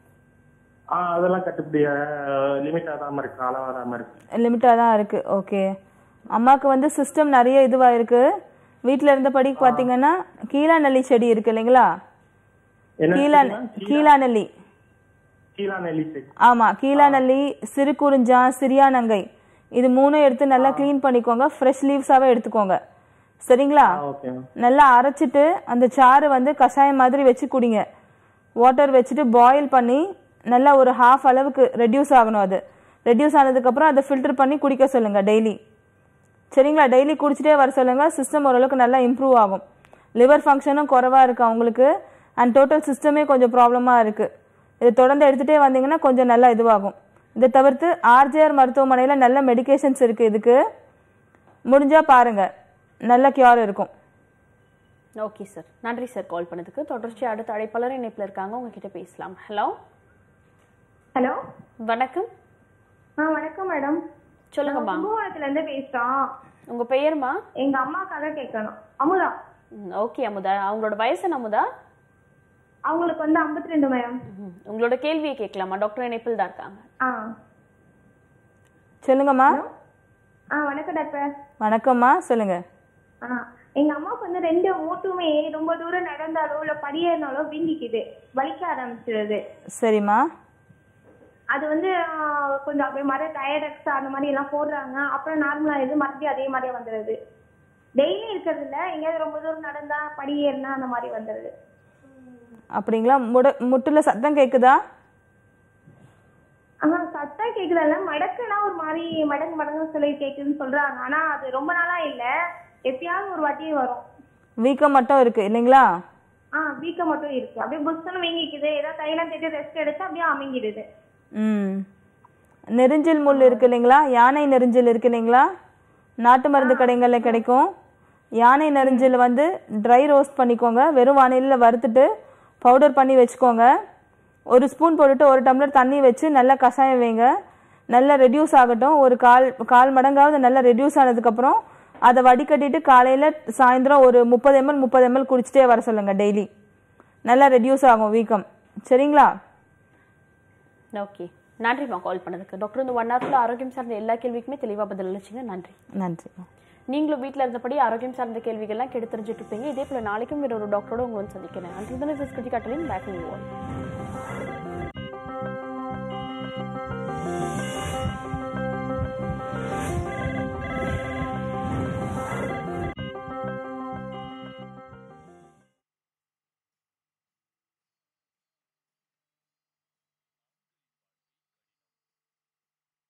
[SPEAKER 15] ஆ அதெல்லாம் கட்டுப்படி லிமிட் ஆகாம இருக்கு அளவாதாம இருக்கு
[SPEAKER 2] லிமிட்டாக தான் இருக்கு ஓகே அம்மாவுக்கு வந்து சிஸ்டம் நிறைய இதுவாக இருக்கு வீட்டில் இருந்தபடி பார்த்தீங்கன்னா கீழாநெல்லி செடி இருக்கு இல்லைங்களா
[SPEAKER 15] என்ன
[SPEAKER 2] கீழா
[SPEAKER 15] செடி ma'am?
[SPEAKER 2] கீழாநெல்லி
[SPEAKER 15] கீழா நெல்லி செடி
[SPEAKER 2] ஆமா கீழாநெல்லி சிறு குறிஞ்சா சிறியானங்கை இது மூணும் எடுத்து நல்லா க்ளீன் பண்ணிக்கோங்க ஃப்ரெஷ் லீவ்ஸாவே எடுத்துக்கோங்க சரிங்களா
[SPEAKER 15] ஓகே மேம்
[SPEAKER 2] நல்லா அரைச்சிட்டு அந்த சாறு வந்து கஷாயம் மாதிரி வச்சு குடிங்க வாட்டர் வச்சுட்டு பாயில் பண்ணி நல்லா ஒரு ஹாஃப் அளவுக்கு ரெடியூஸ் ஆகணும் அது ரெடியூஸ் ஆனதுக்கப்புறம் அதை ஃபில்டர் பண்ணி குடிக்க சொல்லுங்க டெய்லி சரிங்களா டெய்லி குடிச்சிட்டே வர சொல்லுங்க சிஸ்டம் ஓரளவுக்கு நல்லா இம்ப்ரூவ் ஆகும் லிவர் ஃபங்க்ஷனும் குறைவா இருக்கு அவங்களுக்கு அண்ட் டோட்டல் சிஸ்டமே கொஞ்சம் ப்ராப்ளமாக இருக்கு இதை தொடர்ந்து எடுத்துகிட்டே வந்தீங்கன்னா கொஞ்சம் நல்லா இதுவாகும் இதை தவிர்த்து ஆர்ஜிஆர் மருத்துவமனையில் நல்ல மெடிகேஷன்ஸ் இருக்குது இதுக்கு முடிஞ்சா பாருங்க நல்ல கியூர் இருக்கும்
[SPEAKER 1] ஓகே சார் நன்றி சார் கால் பண்ணதுக்கு தொடர்ச்சி அடுத்த அழைப்பாளர் இணைப்புல இருக்காங்க உங்ககிட்ட பேசலாம் ஹலோ
[SPEAKER 12] ஹலோ
[SPEAKER 1] வணக்கம்
[SPEAKER 12] ஆ வணக்கம் மேடம்
[SPEAKER 1] சொல்லுங்கம்மா
[SPEAKER 12] கும்பகோணத்துல இருந்து பேசுறோம்
[SPEAKER 1] உங்க பெயர்மா
[SPEAKER 12] எங்க அம்மாக்காக கேட்கணும் அமுதா
[SPEAKER 1] ஓகே அமுதா அவங்களோட வயசு என்ன அமுதா
[SPEAKER 12] அவங்களுக்கு வந்து 52 ரெண்டு மேம்
[SPEAKER 1] ம், உங்களோட கேள்வியை கேட்கலாமா டாக்டர் இணைப்பில் தான் இருக்காங்க
[SPEAKER 12] ஆ
[SPEAKER 2] சொல்லுங்கம்மா
[SPEAKER 12] ஆ வணக்கம் டாக்டர்
[SPEAKER 2] வணக்கம்மா சொல்லுங்க
[SPEAKER 12] ஆ எங்க அம்மாவுக்கு வந்து ரெண்டு மூட்டுமே ரொம்ப தூரம் நடந்தாலோ இல்ல படியேறினாலோ வீங்கிக்குது வலிக்க ஆரம்பிச்சிருது
[SPEAKER 2] சரிம்மா
[SPEAKER 12] அது வந்து ஆ, கொஞ்சம் அப்படியே மாதிரி டயர்டெக்ஸ் அந்த மாதிரி எல்லாம் போடுறாங்க அப்புறம் நார்மலா இது மறுபடியும் அதே மாதிரியே வந்துடுது டெய்லி இருக்கிறது இல்ல எங்கேயாவது ரொம்ப தூரம் நடந்தா படி ஏறினா அந்த மாதிரி வந்துடுது
[SPEAKER 2] அப்படிங்களா முட முட்டுல சத்தம் கேக்குதா
[SPEAKER 12] ஆனா சத்தம் கேக்குதல்ல மடக்குனா ஒரு மாதிரி மடங்கு மடங்கு சொல்லி கேக்குதுன்னு சொல்றாங்க ஆனா அது ரொம்ப நாளா இல்ல எப்பயாவது ஒரு வாட்டி வரும்
[SPEAKER 2] வீக்கம் மட்டும் இருக்கு இல்லைங்களா
[SPEAKER 12] ஆ வீக்கம் மட்டும் இருக்கு அப்படியே புஷ்னு வீங்கிக்குது ஏதாவது தைலம் தேய்ச்சி ரெஸ்ட் எடுத்து அப்படியே அமைங்கிடுது
[SPEAKER 2] ம் நெரிஞ்சில் முள் இருக்கு இல்லைங்களா யானை நெரிஞ்சில் இருக்கு இல்லைங்களா நாட்டு மருந்து கடைகளில் கிடைக்கும் யானை நெரிஞ்சில் வந்து ட்ரை ரோஸ்ட் பண்ணிக்கோங்க வெறும் வானிலையில் வறுத்துட்டு பவுடர் பண்ணி வச்சுக்கோங்க ஒரு ஸ்பூன் போட்டுட்டு ஒரு டம்ளர் தண்ணி வச்சு நல்லா கஷாயம் வைங்க நல்லா ரெடியூஸ் ஆகட்டும் ஒரு கால் கால் மடங்காவது நல்லா ரெடியூஸ் ஆனதுக்கப்புறம் அதை வடிகட்டிட்டு காலையில் சாயந்தரம் ஒரு முப்பது எம்எல் முப்பது எம்எல் குடிச்சிட்டே வர சொல்லுங்க டெய்லி நல்லா ரெடியூஸ் ஆகும் வீக்கம் சரிங்களா
[SPEAKER 1] ஓகே நன்றிம்மா கால் பண்ணதுக்கு டாக்டர் இந்த ஒன் ஹவர்ல ஆரோக்கியம் சார்ந்த எல்லா கேள்விக்குமே தெளிவா பதில் அளிச்சிங்க நன்றி
[SPEAKER 2] நன்றி
[SPEAKER 1] நீங்களும் வீட்டில் இருந்தபடி ஆரோக்கியம் சார்ந்த கேள்விகள்லாம் கெடுத்து தெரிஞ்சுட்டு இருப்பீங்க இதே போல நாளைக்கும் வேற ஒரு டாக்டரோட உங்களை வந்து சந்திக்கிறேன் அன்றைய தினம் கிருதி காட்டலின் பேக்